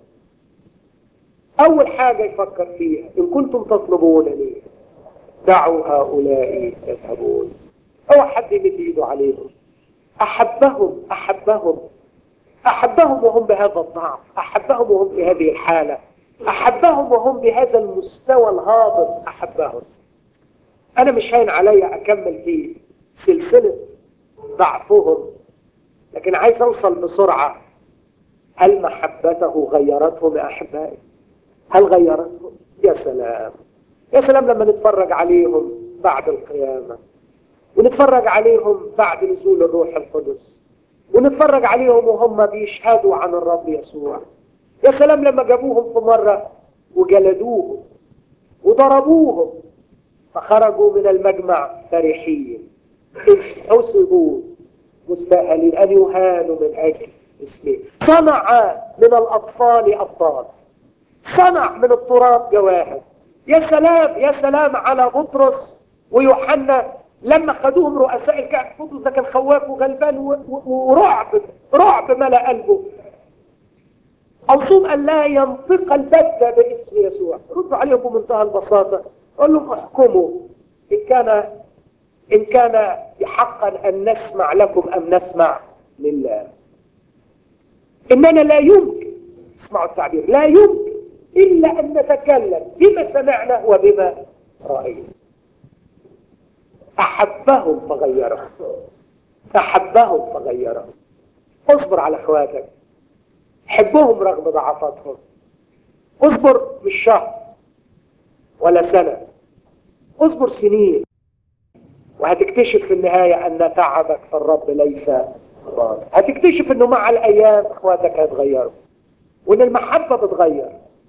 أول حاجة يفكر فيها إن كنتم تطلبونني دعوا هؤلاء يذهبون أو حد يمد إيده عليهم أحبهم أحبهم أحبهم وهم بهذا الضعف أحبهم وهم في هذه الحالة أحبهم وهم بهذا المستوى الهابط أحبهم أنا مش هين علي أكمل في سلسلة ضعفهم لكن عايز أوصل بسرعة هل محبته غيرتهم يا أحبائي هل غيرتهم يا سلام يا سلام لما نتفرج عليهم بعد القيامة ونتفرج عليهم بعد نزول الروح القدس ونتفرج عليهم وهم بيشهدوا عن الرب يسوع يا سلام لما جابوهم في مرة وجلدوهم وضربوهم فخرجوا من المجمع فرحين إذ حسبوا مستاهلين أن يهانوا من أجل اسمه صنع من الأطفال أبطال صنع من التراب جواهر يا سلام يا سلام على بطرس ويوحنا لما خدوهم رؤساء الكهف بطرس ده كان خواف وغلبان ورعب رعب ملأ قلبه أوصوم أن لا ينطق البتة باسم يسوع ردوا عليهم بمنتهى البساطة قال لهم احكموا إن كان إن كان حقا أن نسمع لكم أم نسمع لله إننا لا يمكن اسمعوا التعبير لا يمكن إلا أن نتكلم بما سمعنا وبما رأينا أحبهم فغيرهم أحبهم فغيرهم اصبر على اخواتك حبهم رغم ضعفاتهم اصبر مش شهر ولا سنة اصبر سنين وهتكتشف في النهاية أن تعبك في الرب ليس غلط هتكتشف أنه مع الأيام أخواتك هيتغيروا وأن المحبة بتغير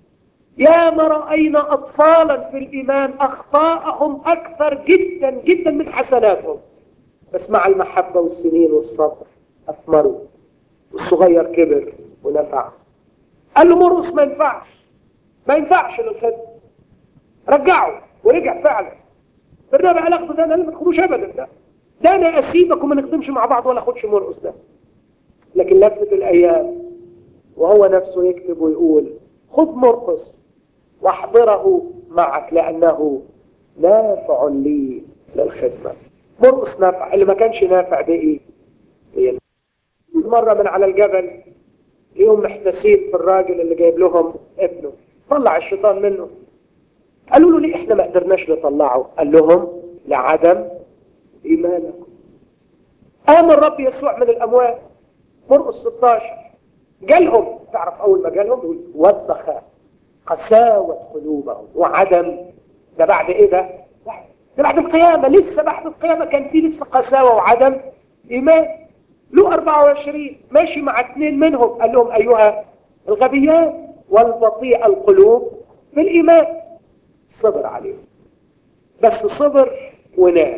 يا ما رأينا أطفالا في الإيمان أخطاءهم أكثر جدا جدا من حسناتهم بس مع المحبة والسنين والصبر أثمروا والصغير كبر ونفع قال له مرقص ما ينفعش ما ينفعش للخدمة رجعه ورجع فعلا الرابع قال اخده ده انا ما تاخدوش ابدا ده ده انا اسيبك وما نخدمش مع بعض ولا اخدش مرقص ده لكن لفت الايام وهو نفسه يكتب ويقول خذ مرقص واحضره معك لانه نافع لي للخدمه مرقص نافع اللي ما كانش نافع ده ايه؟ هي مره من على الجبل ليهم محتسين في الراجل اللي جايب لهم ابنه طلع الشيطان منه قالوا له ليه احنا ما قدرناش نطلعه قال لهم لعدم ايمانكم قام الرب يسوع من الاموات مرقس 16 جالهم تعرف اول ما جالهم يقول وبخ قساوة قلوبهم وعدم ده بعد ايه ده ده بعد القيامة لسه بعد القيامة كان في لسه قساوة وعدم ايمان له 24 ماشي مع اثنين منهم قال لهم ايها الغبيات والبطيء القلوب بالايمان صبر عليه بس صبر ونام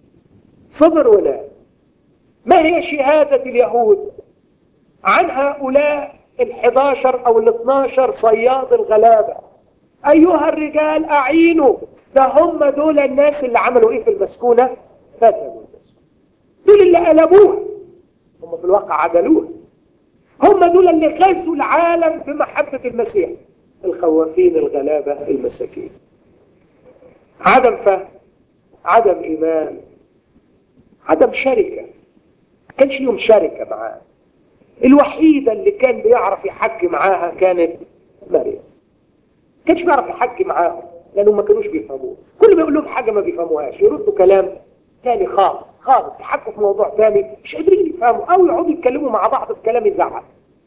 صبر ونام ما هي شهادة اليهود عن هؤلاء الحداشر او الاثناشر صياد الغلابة ايها الرجال اعينوا ده هم دول الناس اللي عملوا ايه في المسكونة فتنوا المسكونة دول اللي قلبوها هم في الواقع عدلوها هم دول اللي غزوا العالم بمحبة المسيح الخوافين الغلابة المساكين عدم فهم عدم إيمان عدم شركة كانش لهم شركة معاه الوحيدة اللي كان بيعرف يحكي معاها كانت مريم كانش بيعرف يحكي معاهم لأنهم ما كانوش بيفهموه كل ما يقول لهم حاجة ما بيفهموهاش يردوا كلام تاني خالص خالص يحكوا في موضوع تاني مش قادرين يفهموا أو يقعدوا يتكلموا مع بعض في كلام يزعل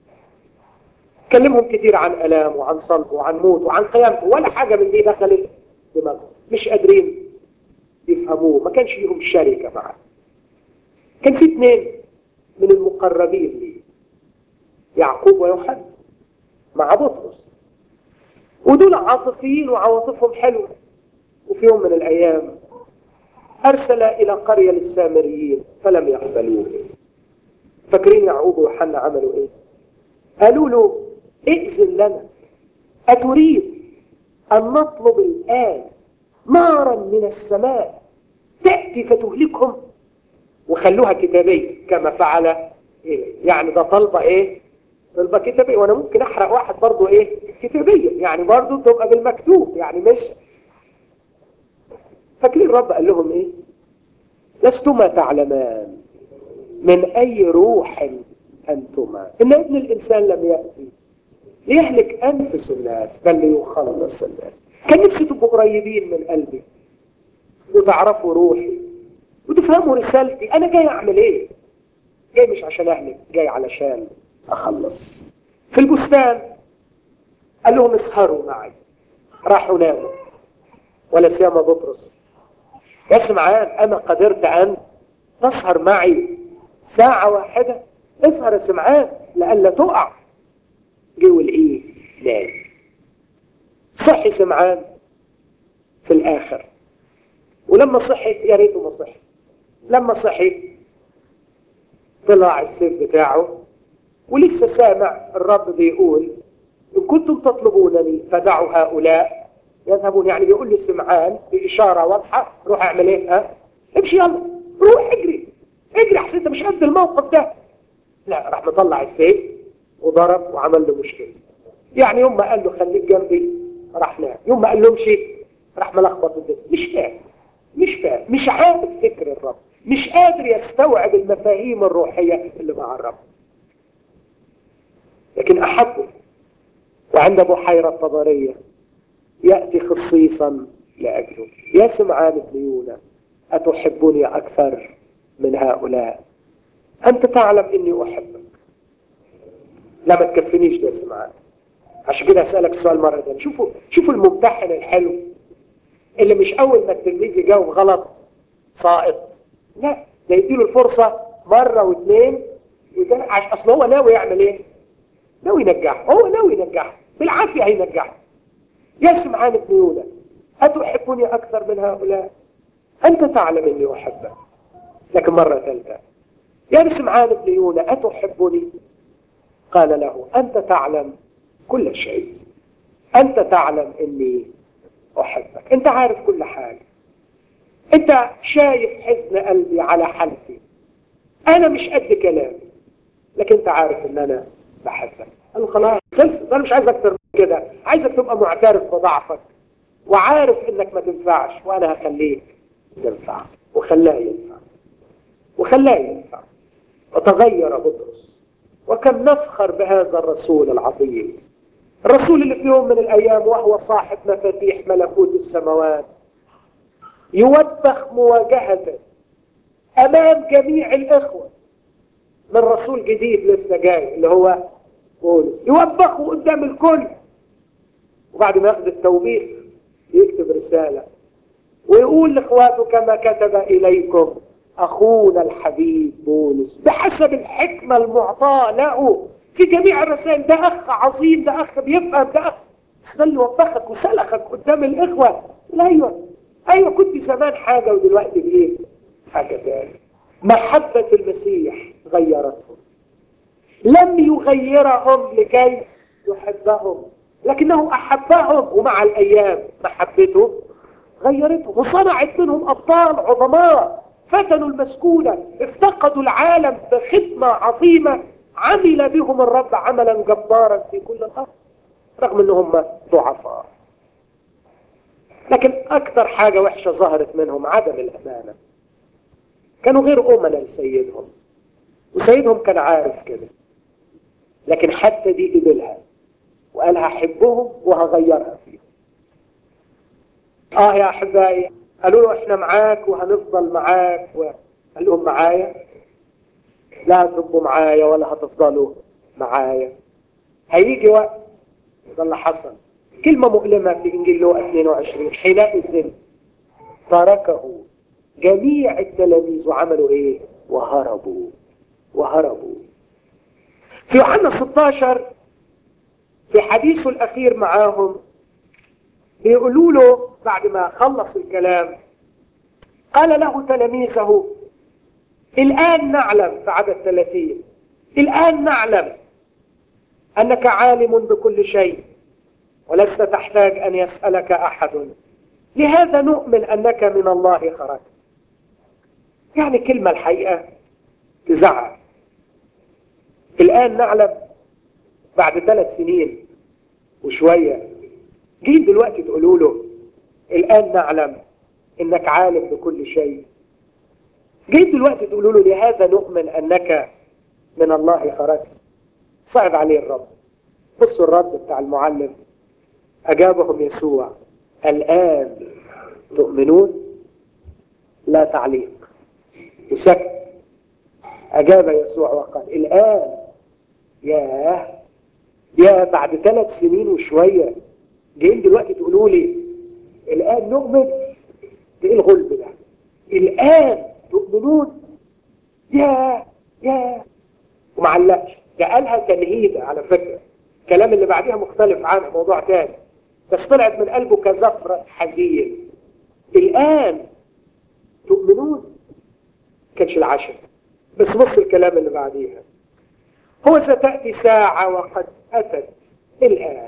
كلمهم كتير عن ألام وعن صلب وعن موت وعن قيامته ولا حاجة من دي دخلت دماغهم مش قادرين يفهموه ما كانش ليهم شركة معاه كان في اثنين من المقربين ليه يعقوب ويوحنا مع بطرس ودول عاطفيين وعواطفهم حلوة وفي يوم من الأيام أرسل إلى قرية للسامريين فلم يقبلوه فاكرين يعقوب ويوحنا عملوا إيه؟ قالوا له ائذن لنا أتريد أن نطلب الآن نارا من السماء تأتي فتهلكهم وخلوها كتابية كما فعل إيه؟ يعني ده طلبة إيه طلبة كتابية وأنا ممكن أحرق واحد برضه إيه كتابية يعني برضه تبقى بالمكتوب يعني مش فاكرين الرب قال لهم إيه لستما تعلمان من أي روح أنتما إن ابن الإنسان لم يأتي ليهلك أنفس الناس بل ليخلص الناس كان نفسي تبقوا قريبين من قلبي وتعرفوا روحي وتفهموا رسالتي أنا جاي أعمل إيه جاي مش عشان أهلك جاي علشان أخلص في البستان قال لهم اسهروا معي راحوا ناموا ولا سيما بطرس يا سمعان أنا قدرت أن تسهر معي ساعة واحدة اسهر يا سمعان لألا تقع جه والإيه نام صحي سمعان في الآخر ولما صحي يا ريته ما صحي لما صحي طلع السيف بتاعه ولسه سامع الرب بيقول إن كنتم تطلبونني فدعوا هؤلاء يذهبون يعني بيقول لي سمعان بإشارة واضحة روح اعمل ايه ها امشي يلا روح اجري اجري احسن انت مش قد الموقف ده لا راح مطلع السيف وضرب وعمل له مشكلة يعني يوم ما قال له خليك جنبي راح نام يوم ما قال له امشي راح ملخبط الدنيا مش فاهم مش فاهم مش عارف فكر الرب مش قادر يستوعب المفاهيم الروحية اللي مع الرب لكن أحبه وعند بحيرة طبرية يأتي خصيصا لأجله يا سمعان ابن يونا أتحبني أكثر من هؤلاء أنت تعلم إني أحبك لا ما تكفنيش ده سمعان عشان كده أسألك السؤال مرة تانية شوفوا شوفوا الممتحن الحلو اللي مش أول ما التلميذ يجاوب غلط ساقط لا ده يديله الفرصة مرة واثنين عشان أصل هو ناوي يعمل إيه؟ ناوي ينجحه هو ناوي ينجحه بالعافية هينجحه يا سمعان بن يونا أتحبني أكثر من هؤلاء أنت تعلم أني أحبك لكن مرة ثالثة يا سمعان بن يونا أتحبني قال له أنت تعلم كل شيء أنت تعلم أني أحبك أنت عارف كل حاجة أنت شايف حزن قلبي على حالتي أنا مش قد كلامي لكن أنت عارف أن أنا بحبك قال له خلاص خلص أنا مش عايز أكتر من كده عايزك تبقى معترف بضعفك وعارف انك ما تنفعش وانا هخليك تنفع وخلاه ينفع وخلاه ينفع وتغير بطرس وكم نفخر بهذا الرسول العظيم الرسول اللي في يوم من الايام وهو صاحب مفاتيح ملكوت السماوات يوبخ مواجهة امام جميع الاخوة من رسول جديد لسه جاي اللي هو بولس يوبخه قدام الكل وبعد ما ياخد التوبيخ يكتب رسالة ويقول لاخواته كما كتب إليكم أخونا الحبيب بولس بحسب الحكمة المعطاة له في جميع الرسائل ده أخ عظيم ده أخ بيفهم ده أخ بس ده اللي وبخك وسلخك قدام الإخوة لا أيوة أيوة كنت زمان حاجة ودلوقتي بإيه حاجة تانية محبة المسيح غيرتهم لم يغيرهم لكي يحبهم لكنه أحبهم ومع الأيام محبته غيرتهم وصنعت منهم أبطال عظماء فتنوا المسكونة افتقدوا العالم بخدمة عظيمة عمل بهم الرب عملا جبارا في كل الأرض رغم أنهم ضعفاء لكن أكثر حاجة وحشة ظهرت منهم عدم الأمانة كانوا غير أمنا لسيدهم وسيدهم كان عارف كده لكن حتى دي قبلها وقال هحبهم وهغيرها فيهم اه يا احبائي قالوا له احنا معاك وهنفضل معاك قال لهم معايا لا هتبقوا معايا ولا هتفضلوا معايا هيجي وقت ده اللي حصل كلمة مؤلمة في إنجيل لوقا 22 حينئذ تركه جميع التلاميذ وعملوا إيه؟ وهربوا وهربوا في يوحنا 16 في حديثه الأخير معاهم بيقولوا له بعد ما خلص الكلام قال له تلاميذه الآن نعلم في عدد 30 الآن نعلم أنك عالم بكل شيء ولست تحتاج أن يسألك أحد لهذا نؤمن أنك من الله خرجت يعني كلمة الحقيقة تزعل الآن نعلم بعد ثلاث سنين وشوية جيل دلوقتي تقولوا له الآن نعلم إنك عالم بكل شيء جيل دلوقتي تقولوا له لهذا نؤمن أنك من الله خرجت صعب عليه الرب بصوا الرد بتاع المعلم أجابهم يسوع الآن تؤمنون لا تعليق وسكت أجاب يسوع وقال الآن ياه يا بعد ثلاث سنين وشوية جايين دلوقتي تقولوا لي الآن نؤمن ايه الغلب ده الآن تؤمنون يا يا ومعلقش ده قالها تنهيدة على فكرة الكلام اللي بعديها مختلف عنه موضوع تاني بس طلعت من قلبه كزفرة حزين الآن تؤمنون كانش العشر بس بص الكلام اللي بعديها هو ستأتي ساعة وقد أتت الآن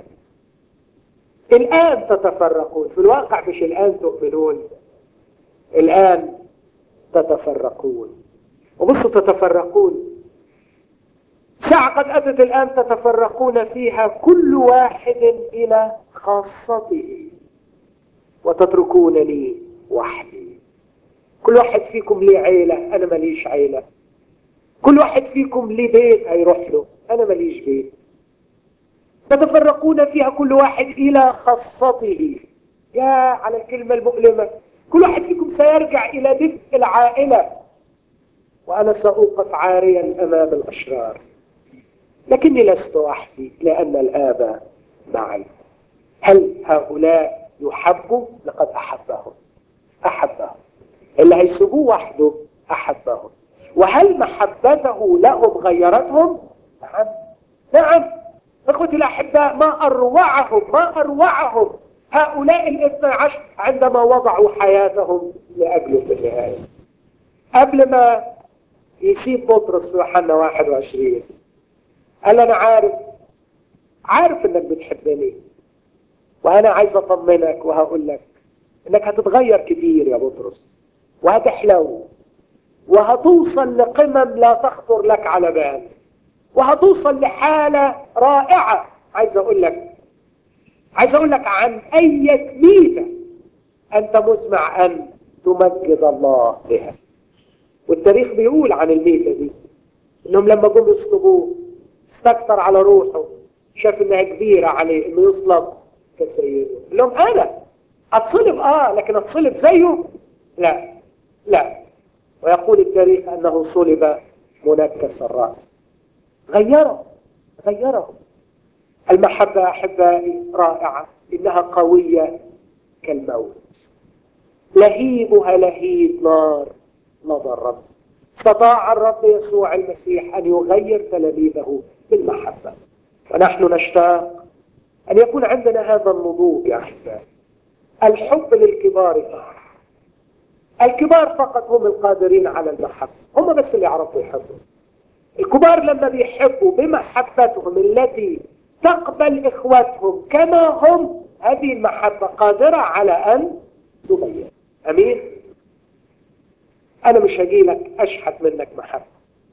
الآن تتفرقون في الواقع مش الآن تؤمنون الآن تتفرقون وبصوا تتفرقون ساعة قد أتت الآن تتفرقون فيها كل واحد إلى خاصته وتتركونني وحدي كل واحد فيكم ليه عيلة أنا ماليش عيلة كل واحد فيكم ليه بيت هيروح له أنا ماليش بيت تتفرقون فيها كل واحد إلى خاصته يا على الكلمة المؤلمة كل واحد فيكم سيرجع إلى دفء العائلة وأنا سأوقف عاريا أمام الأشرار لكني لست وحدي لأن الآب معي هل هؤلاء يحبوا لقد أحبهم أحبهم اللي هيسيبوه وحده أحبهم وهل محبته لهم غيرتهم نعم نعم اخوتي الاحباء ما اروعهم ما اروعهم هؤلاء الاثنى عشر عندما وضعوا حياتهم لاجله في النهايه قبل ما يسيب بطرس في يوحنا 21 قال انا عارف عارف انك بتحبني وانا عايز اطمنك وهقول لك انك هتتغير كتير يا بطرس وهتحلو وهتوصل لقمم لا تخطر لك على بال وهتوصل لحالة رائعة عايز اقول لك عايز اقول لك عن اية ميتة انت مزمع ان تمجد الله بها والتاريخ بيقول عن الميتة دي انهم لما جم يصلبوه استكتر على روحه شاف انها كبيرة عليه انه يصلب كسيده قال لهم انا اتصلب اه لكن اتصلب زيه لا لا ويقول التاريخ انه صلب منكس الراس غيره غيره المحبة أحبائي رائعة إنها قوية كالموت لهيبها لهيب نار نظر الرب استطاع الرب يسوع المسيح أن يغير تلاميذه بالمحبة ونحن نشتاق أن يكون عندنا هذا النضوج يا أحبائي الحب للكبار فقط الكبار فقط هم القادرين على المحبة هم بس اللي يعرفوا يحبوا الكبار لما بيحبوا بمحبتهم التي تقبل إخوتهم كما هم هذه المحبة قادرة على أن تغير أمين أنا مش هجي لك أشحت منك محبة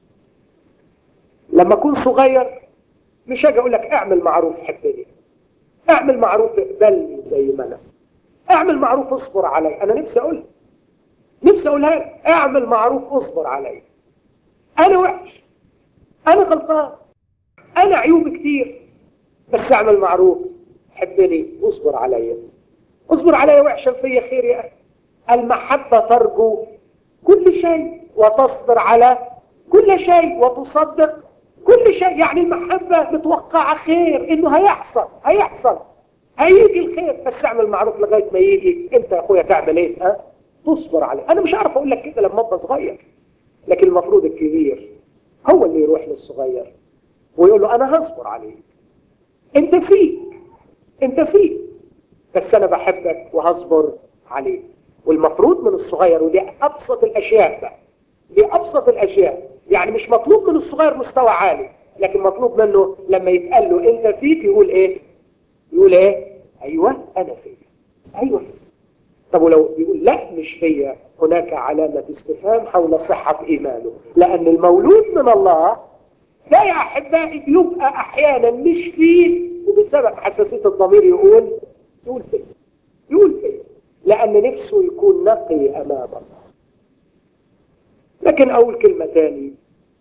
لما أكون صغير مش هاجي أقول لك اعمل معروف حبني اعمل معروف اقبلني زي ما أنا اعمل معروف اصبر علي أنا نفسي أقول نفسي أقولها لك اعمل معروف اصبر علي أنا وحش أنا غلطان أنا عيوب كتير بس أعمل معروف حبني واصبر علي اصبر علي وحشا فيا خير يا أخي المحبة ترجو كل شيء وتصبر على كل شيء وتصدق كل شيء يعني المحبة متوقعة خير إنه هيحصل هيحصل هيجي الخير بس اعمل معروف لغاية ما يجي أنت يا أخويا تعمل إيه ها تصبر عليه أنا مش عارف أقول لك كده لما أبقى صغير لكن المفروض الكبير هو اللي يروح للصغير ويقول له انا هصبر عليك انت فيك انت فيك بس انا بحبك وهصبر عليك والمفروض من الصغير ودي ابسط الاشياء بقى دي ابسط الاشياء يعني مش مطلوب من الصغير مستوى عالي لكن مطلوب منه لما يتقال له انت فيك يقول ايه يقول ايه ايوه انا فيك ايوه فيك طب ولو يقول لا مش فيا هناك علامة استفهام حول صحة إيمانه لأن المولود من الله لا يا أحبائي بيبقى أحيانا مش فيه وبسبب حساسية الضمير يقول يقول فيه يقول فيه لأن نفسه يكون نقي أمام الله لكن أقول كلمة تاني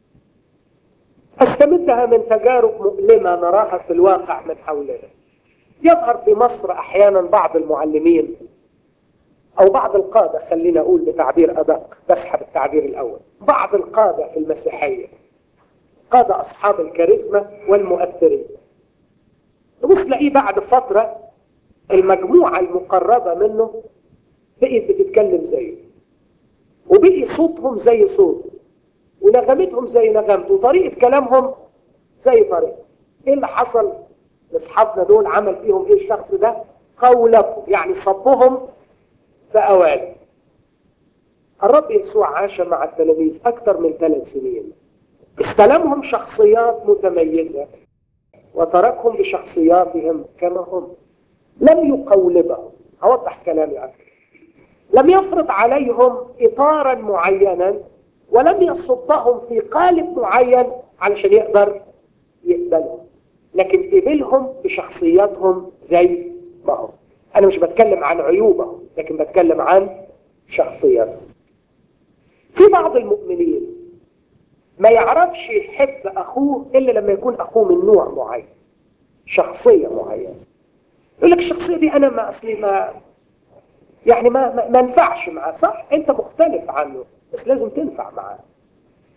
أستمدها من تجارب مؤلمة نراها في الواقع من حولنا يظهر في مصر أحيانا بعض المعلمين أو بعض القادة خلينا أقول بتعبير أدق بسحب التعبير الأول بعض القادة في المسيحية قادة أصحاب الكاريزما والمؤثرين تبص تلاقيه بعد فترة المجموعة المقربة منه بقيت بتتكلم زيه وبقي صوتهم زي صوته ونغمتهم زي نغمته وطريقة كلامهم زي طريقة ايه اللي حصل لاصحابنا دول عمل فيهم ايه الشخص ده قولكم يعني صبهم فأوان الرب يسوع عاش مع التلاميذ أكثر من ثلاث سنين استلمهم شخصيات متميزة وتركهم بشخصياتهم كما هم لم يقولبهم أوضح كلامي أكثر لم يفرض عليهم إطارا معينا ولم يصبهم في قالب معين علشان يقدر يقبلهم لكن قبلهم بشخصياتهم زي ما هم أنا مش بتكلم عن عيوبهم لكن بتكلم عن شخصياتهم في بعض المؤمنين ما يعرفش يحب أخوه إلا لما يكون أخوه من نوع معين شخصية معينة يقول لك الشخصية دي أنا ما أصلي ما يعني ما ما, ما ينفعش معاه صح أنت مختلف عنه بس لازم تنفع معاه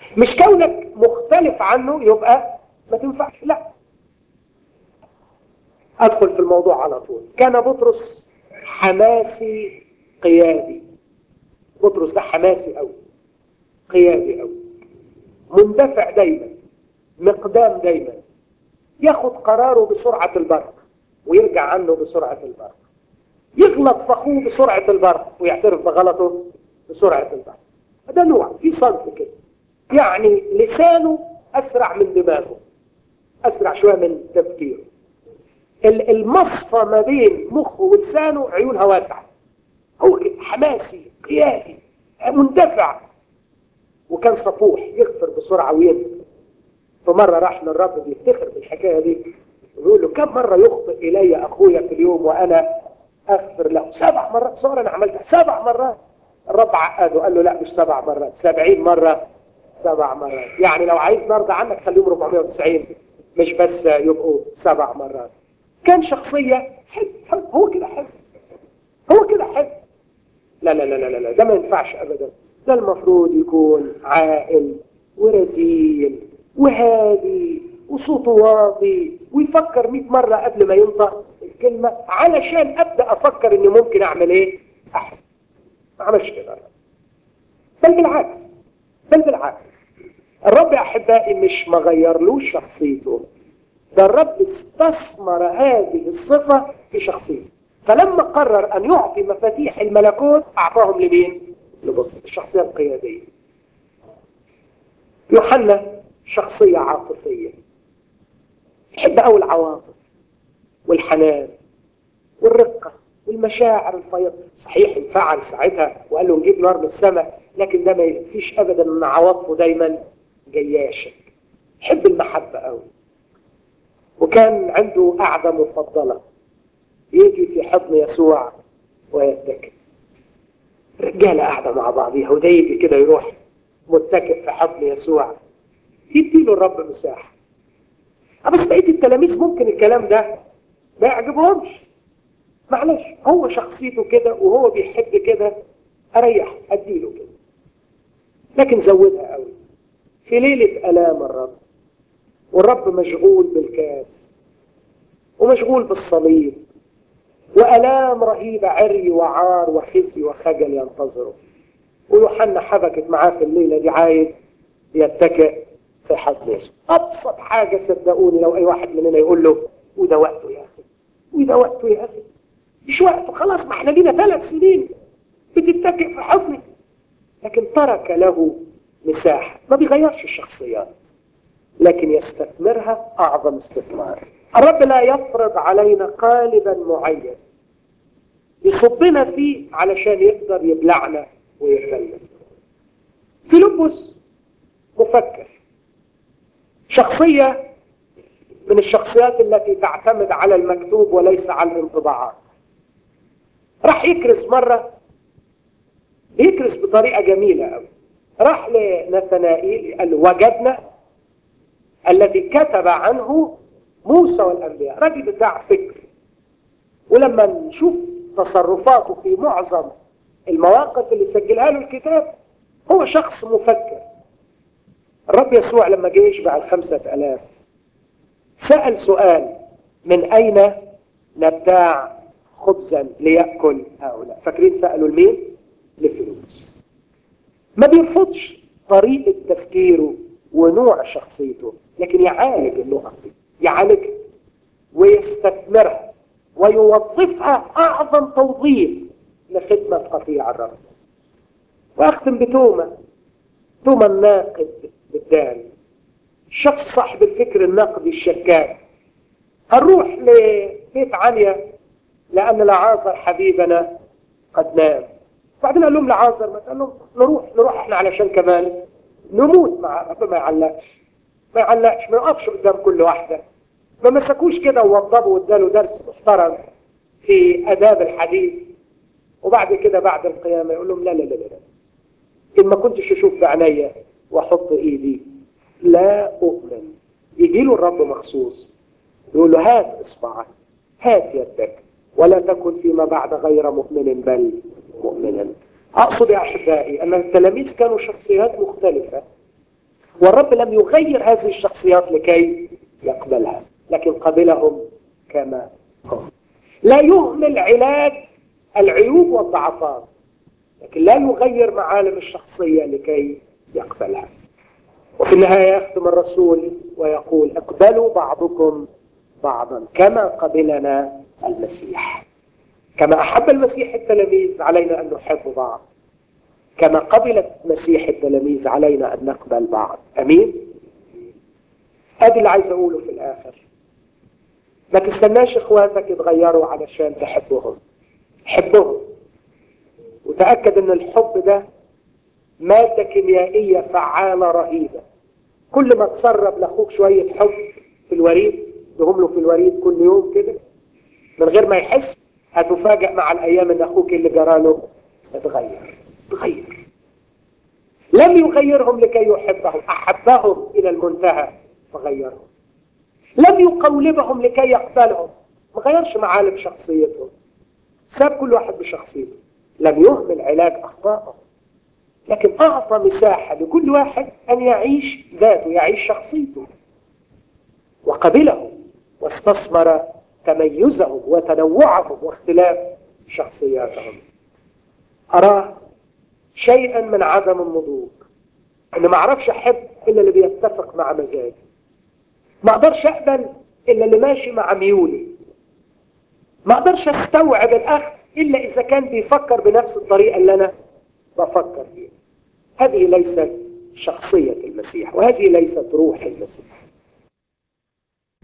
مش كونك مختلف عنه يبقى ما تنفعش لا ادخل في الموضوع على طول كان بطرس حماسي قيادي بطرس ده حماسي قوي قيادي قوي مندفع دايما مقدام دايما ياخد قراره بسرعة البرق ويرجع عنه بسرعة البرق يغلط في اخوه بسرعة البرق ويعترف بغلطه بسرعة البرق ده نوع في صنف كده يعني لسانه اسرع من دماغه اسرع شوية من تفكيره المصفى ما بين مخه ولسانه عيونها واسعة هو حماسي قيادي مندفع وكان صفوح يغفر بسرعة وينسى فمرة راح للرب بيفتخر بالحكاية دي ويقول له كم مرة يخطئ إلي أخويا في اليوم وأنا أغفر له سبع مرات صار أنا عملتها سبع مرات الرب عقده قال له لا مش سبع مرات سبعين مرة سبع مرات يعني لو عايز نرضى عنك خليهم 490 مش بس يبقوا سبع مرات كان شخصية حب حب هو كده حب هو كده حب لا لا لا لا لا ده ما ينفعش أبدا ده المفروض يكون عاقل ورزين وهادي وصوته واطي ويفكر 100 مرة قبل ما ينطق الكلمة علشان أبدأ أفكر إني ممكن أعمل إيه؟ أحب ما عملش كده بل بالعكس بل بالعكس الرب يا أحبائي مش مغيرلوش شخصيته ده الرب استثمر هذه الصفة في شخصيته فلما قرر أن يعطي مفاتيح الملكوت أعطاهم لمين؟ لبطل الشخصية القيادية يوحنا شخصية عاطفية يحب أوي العواطف والحنان والرقة والمشاعر الفيض صحيح انفعل ساعتها وقال له نجيب نار من السماء لكن ده ما يفيش أبدا أن عواطفه دايما جياشة يحب المحبة أوي وكان عنده قعدة مفضلة يجي في حضن يسوع ويتكئ رجالة قاعدة مع بعضيها وده يجي كده يروح متكئ في حضن يسوع يديله الرب مساحة بس بقية التلاميذ ممكن الكلام ده ما يعجبهمش معلش هو شخصيته كده وهو بيحب كده اريح اديله كده لكن زودها قوي في ليلة ألام الرب والرب مشغول بالكاس ومشغول بالصليب وألام رهيبة عري وعار وخزي وخجل ينتظره ويوحنا حبكت معاه في الليلة دي عايز يتكئ في حضن يسوع أبسط حاجة صدقوني لو أي واحد مننا يقول له وده وقته يا أخي وده وقته يا أخي مش وقته خلاص ما احنا لينا ثلاث سنين بتتكئ في حضني لكن ترك له مساحة ما بيغيرش الشخصيات لكن يستثمرها أعظم استثمار الرب لا يفرض علينا قالبا معين يصبنا فيه علشان يقدر يبلعنا ويخلنا فيلبس مفكر شخصية من الشخصيات التي تعتمد على المكتوب وليس على الانطباعات راح يكرس مرة يكرس بطريقة جميلة قوي راح لنثنائيل قال له وجدنا الذي كتب عنه موسى والأنبياء راجل بتاع فكر ولما نشوف تصرفاته في معظم المواقف اللي سجلها له الكتاب هو شخص مفكر الرب يسوع لما جه يشبع الخمسة ألاف سأل سؤال من أين نبتاع خبزا ليأكل هؤلاء فاكرين سألوا لمين؟ لفلوس ما بيرفضش طريقة تفكيره ونوع شخصيته لكن يعالج النقط دي يعالجها ويستثمرها ويوظفها أعظم توظيف لخدمة قطيع الرب وأختم بتومة تومة الناقد بالدال الشخص صاحب الفكر النقدي الشكاك هنروح لبيت عليا لأن لعازر حبيبنا قد نام بعدين قال لهم لعازر ما قال لهم نروح نروح احنا علشان كمان نموت مع رب ما يعلقش ما يعلقش ما يقفش قدام كل واحدة ما مسكوش كده ووضبوا واداله درس محترم في آداب الحديث وبعد كده بعد القيامة يقول لهم لا لا لا لا إن ما كنتش أشوف بعينيا وأحط إيدي لا أؤمن يجي له الرب مخصوص يقول له هات إصبعك هات يدك ولا تكن فيما بعد غير مؤمن بل مؤمنا أقصد يا أحبائي أن التلاميذ كانوا شخصيات مختلفة والرب لم يغير هذه الشخصيات لكي يقبلها لكن قبلهم كما هم لا يهمل علاج العيوب والضعفات لكن لا يغير معالم الشخصية لكي يقبلها وفي النهاية يختم الرسول ويقول اقبلوا بعضكم بعضا كما قبلنا المسيح كما أحب المسيح التلاميذ علينا أن نحب بعض كما قبلت مسيح التلاميذ علينا أن نقبل بعض أمين أدي اللي عايز أقوله في الآخر ما تستناش إخواتك يتغيروا علشان تحبهم حبهم وتأكد أن الحب ده مادة كيميائية فعالة رهيبة كل ما تسرب لأخوك شوية حب في الوريد تهم له في الوريد كل يوم كده من غير ما يحس هتفاجأ مع الأيام أن أخوك اللي جراله اتغير اتغير لم يغيرهم لكي يحبهم أحبهم إلى المنتهى فغيرهم لم يقولبهم لكي يقبلهم ما غيرش معالم شخصيتهم ساب كل واحد بشخصيته لم يهمل علاج أخطائهم لكن أعطى مساحة لكل واحد أن يعيش ذاته يعيش شخصيته وقبلهم واستثمر تميزهم وتنوعهم واختلاف شخصياتهم أراه شيئا من عدم النضوج أن ما أعرفش أحب إلا اللي بيتفق مع مزاجي ما أقدرش أقبل إلا اللي ماشي مع ميولي ما أقدرش أستوعب الأخ إلا إذا كان بيفكر بنفس الطريقة اللي أنا بفكر فيها هذه ليست شخصية المسيح وهذه ليست روح المسيح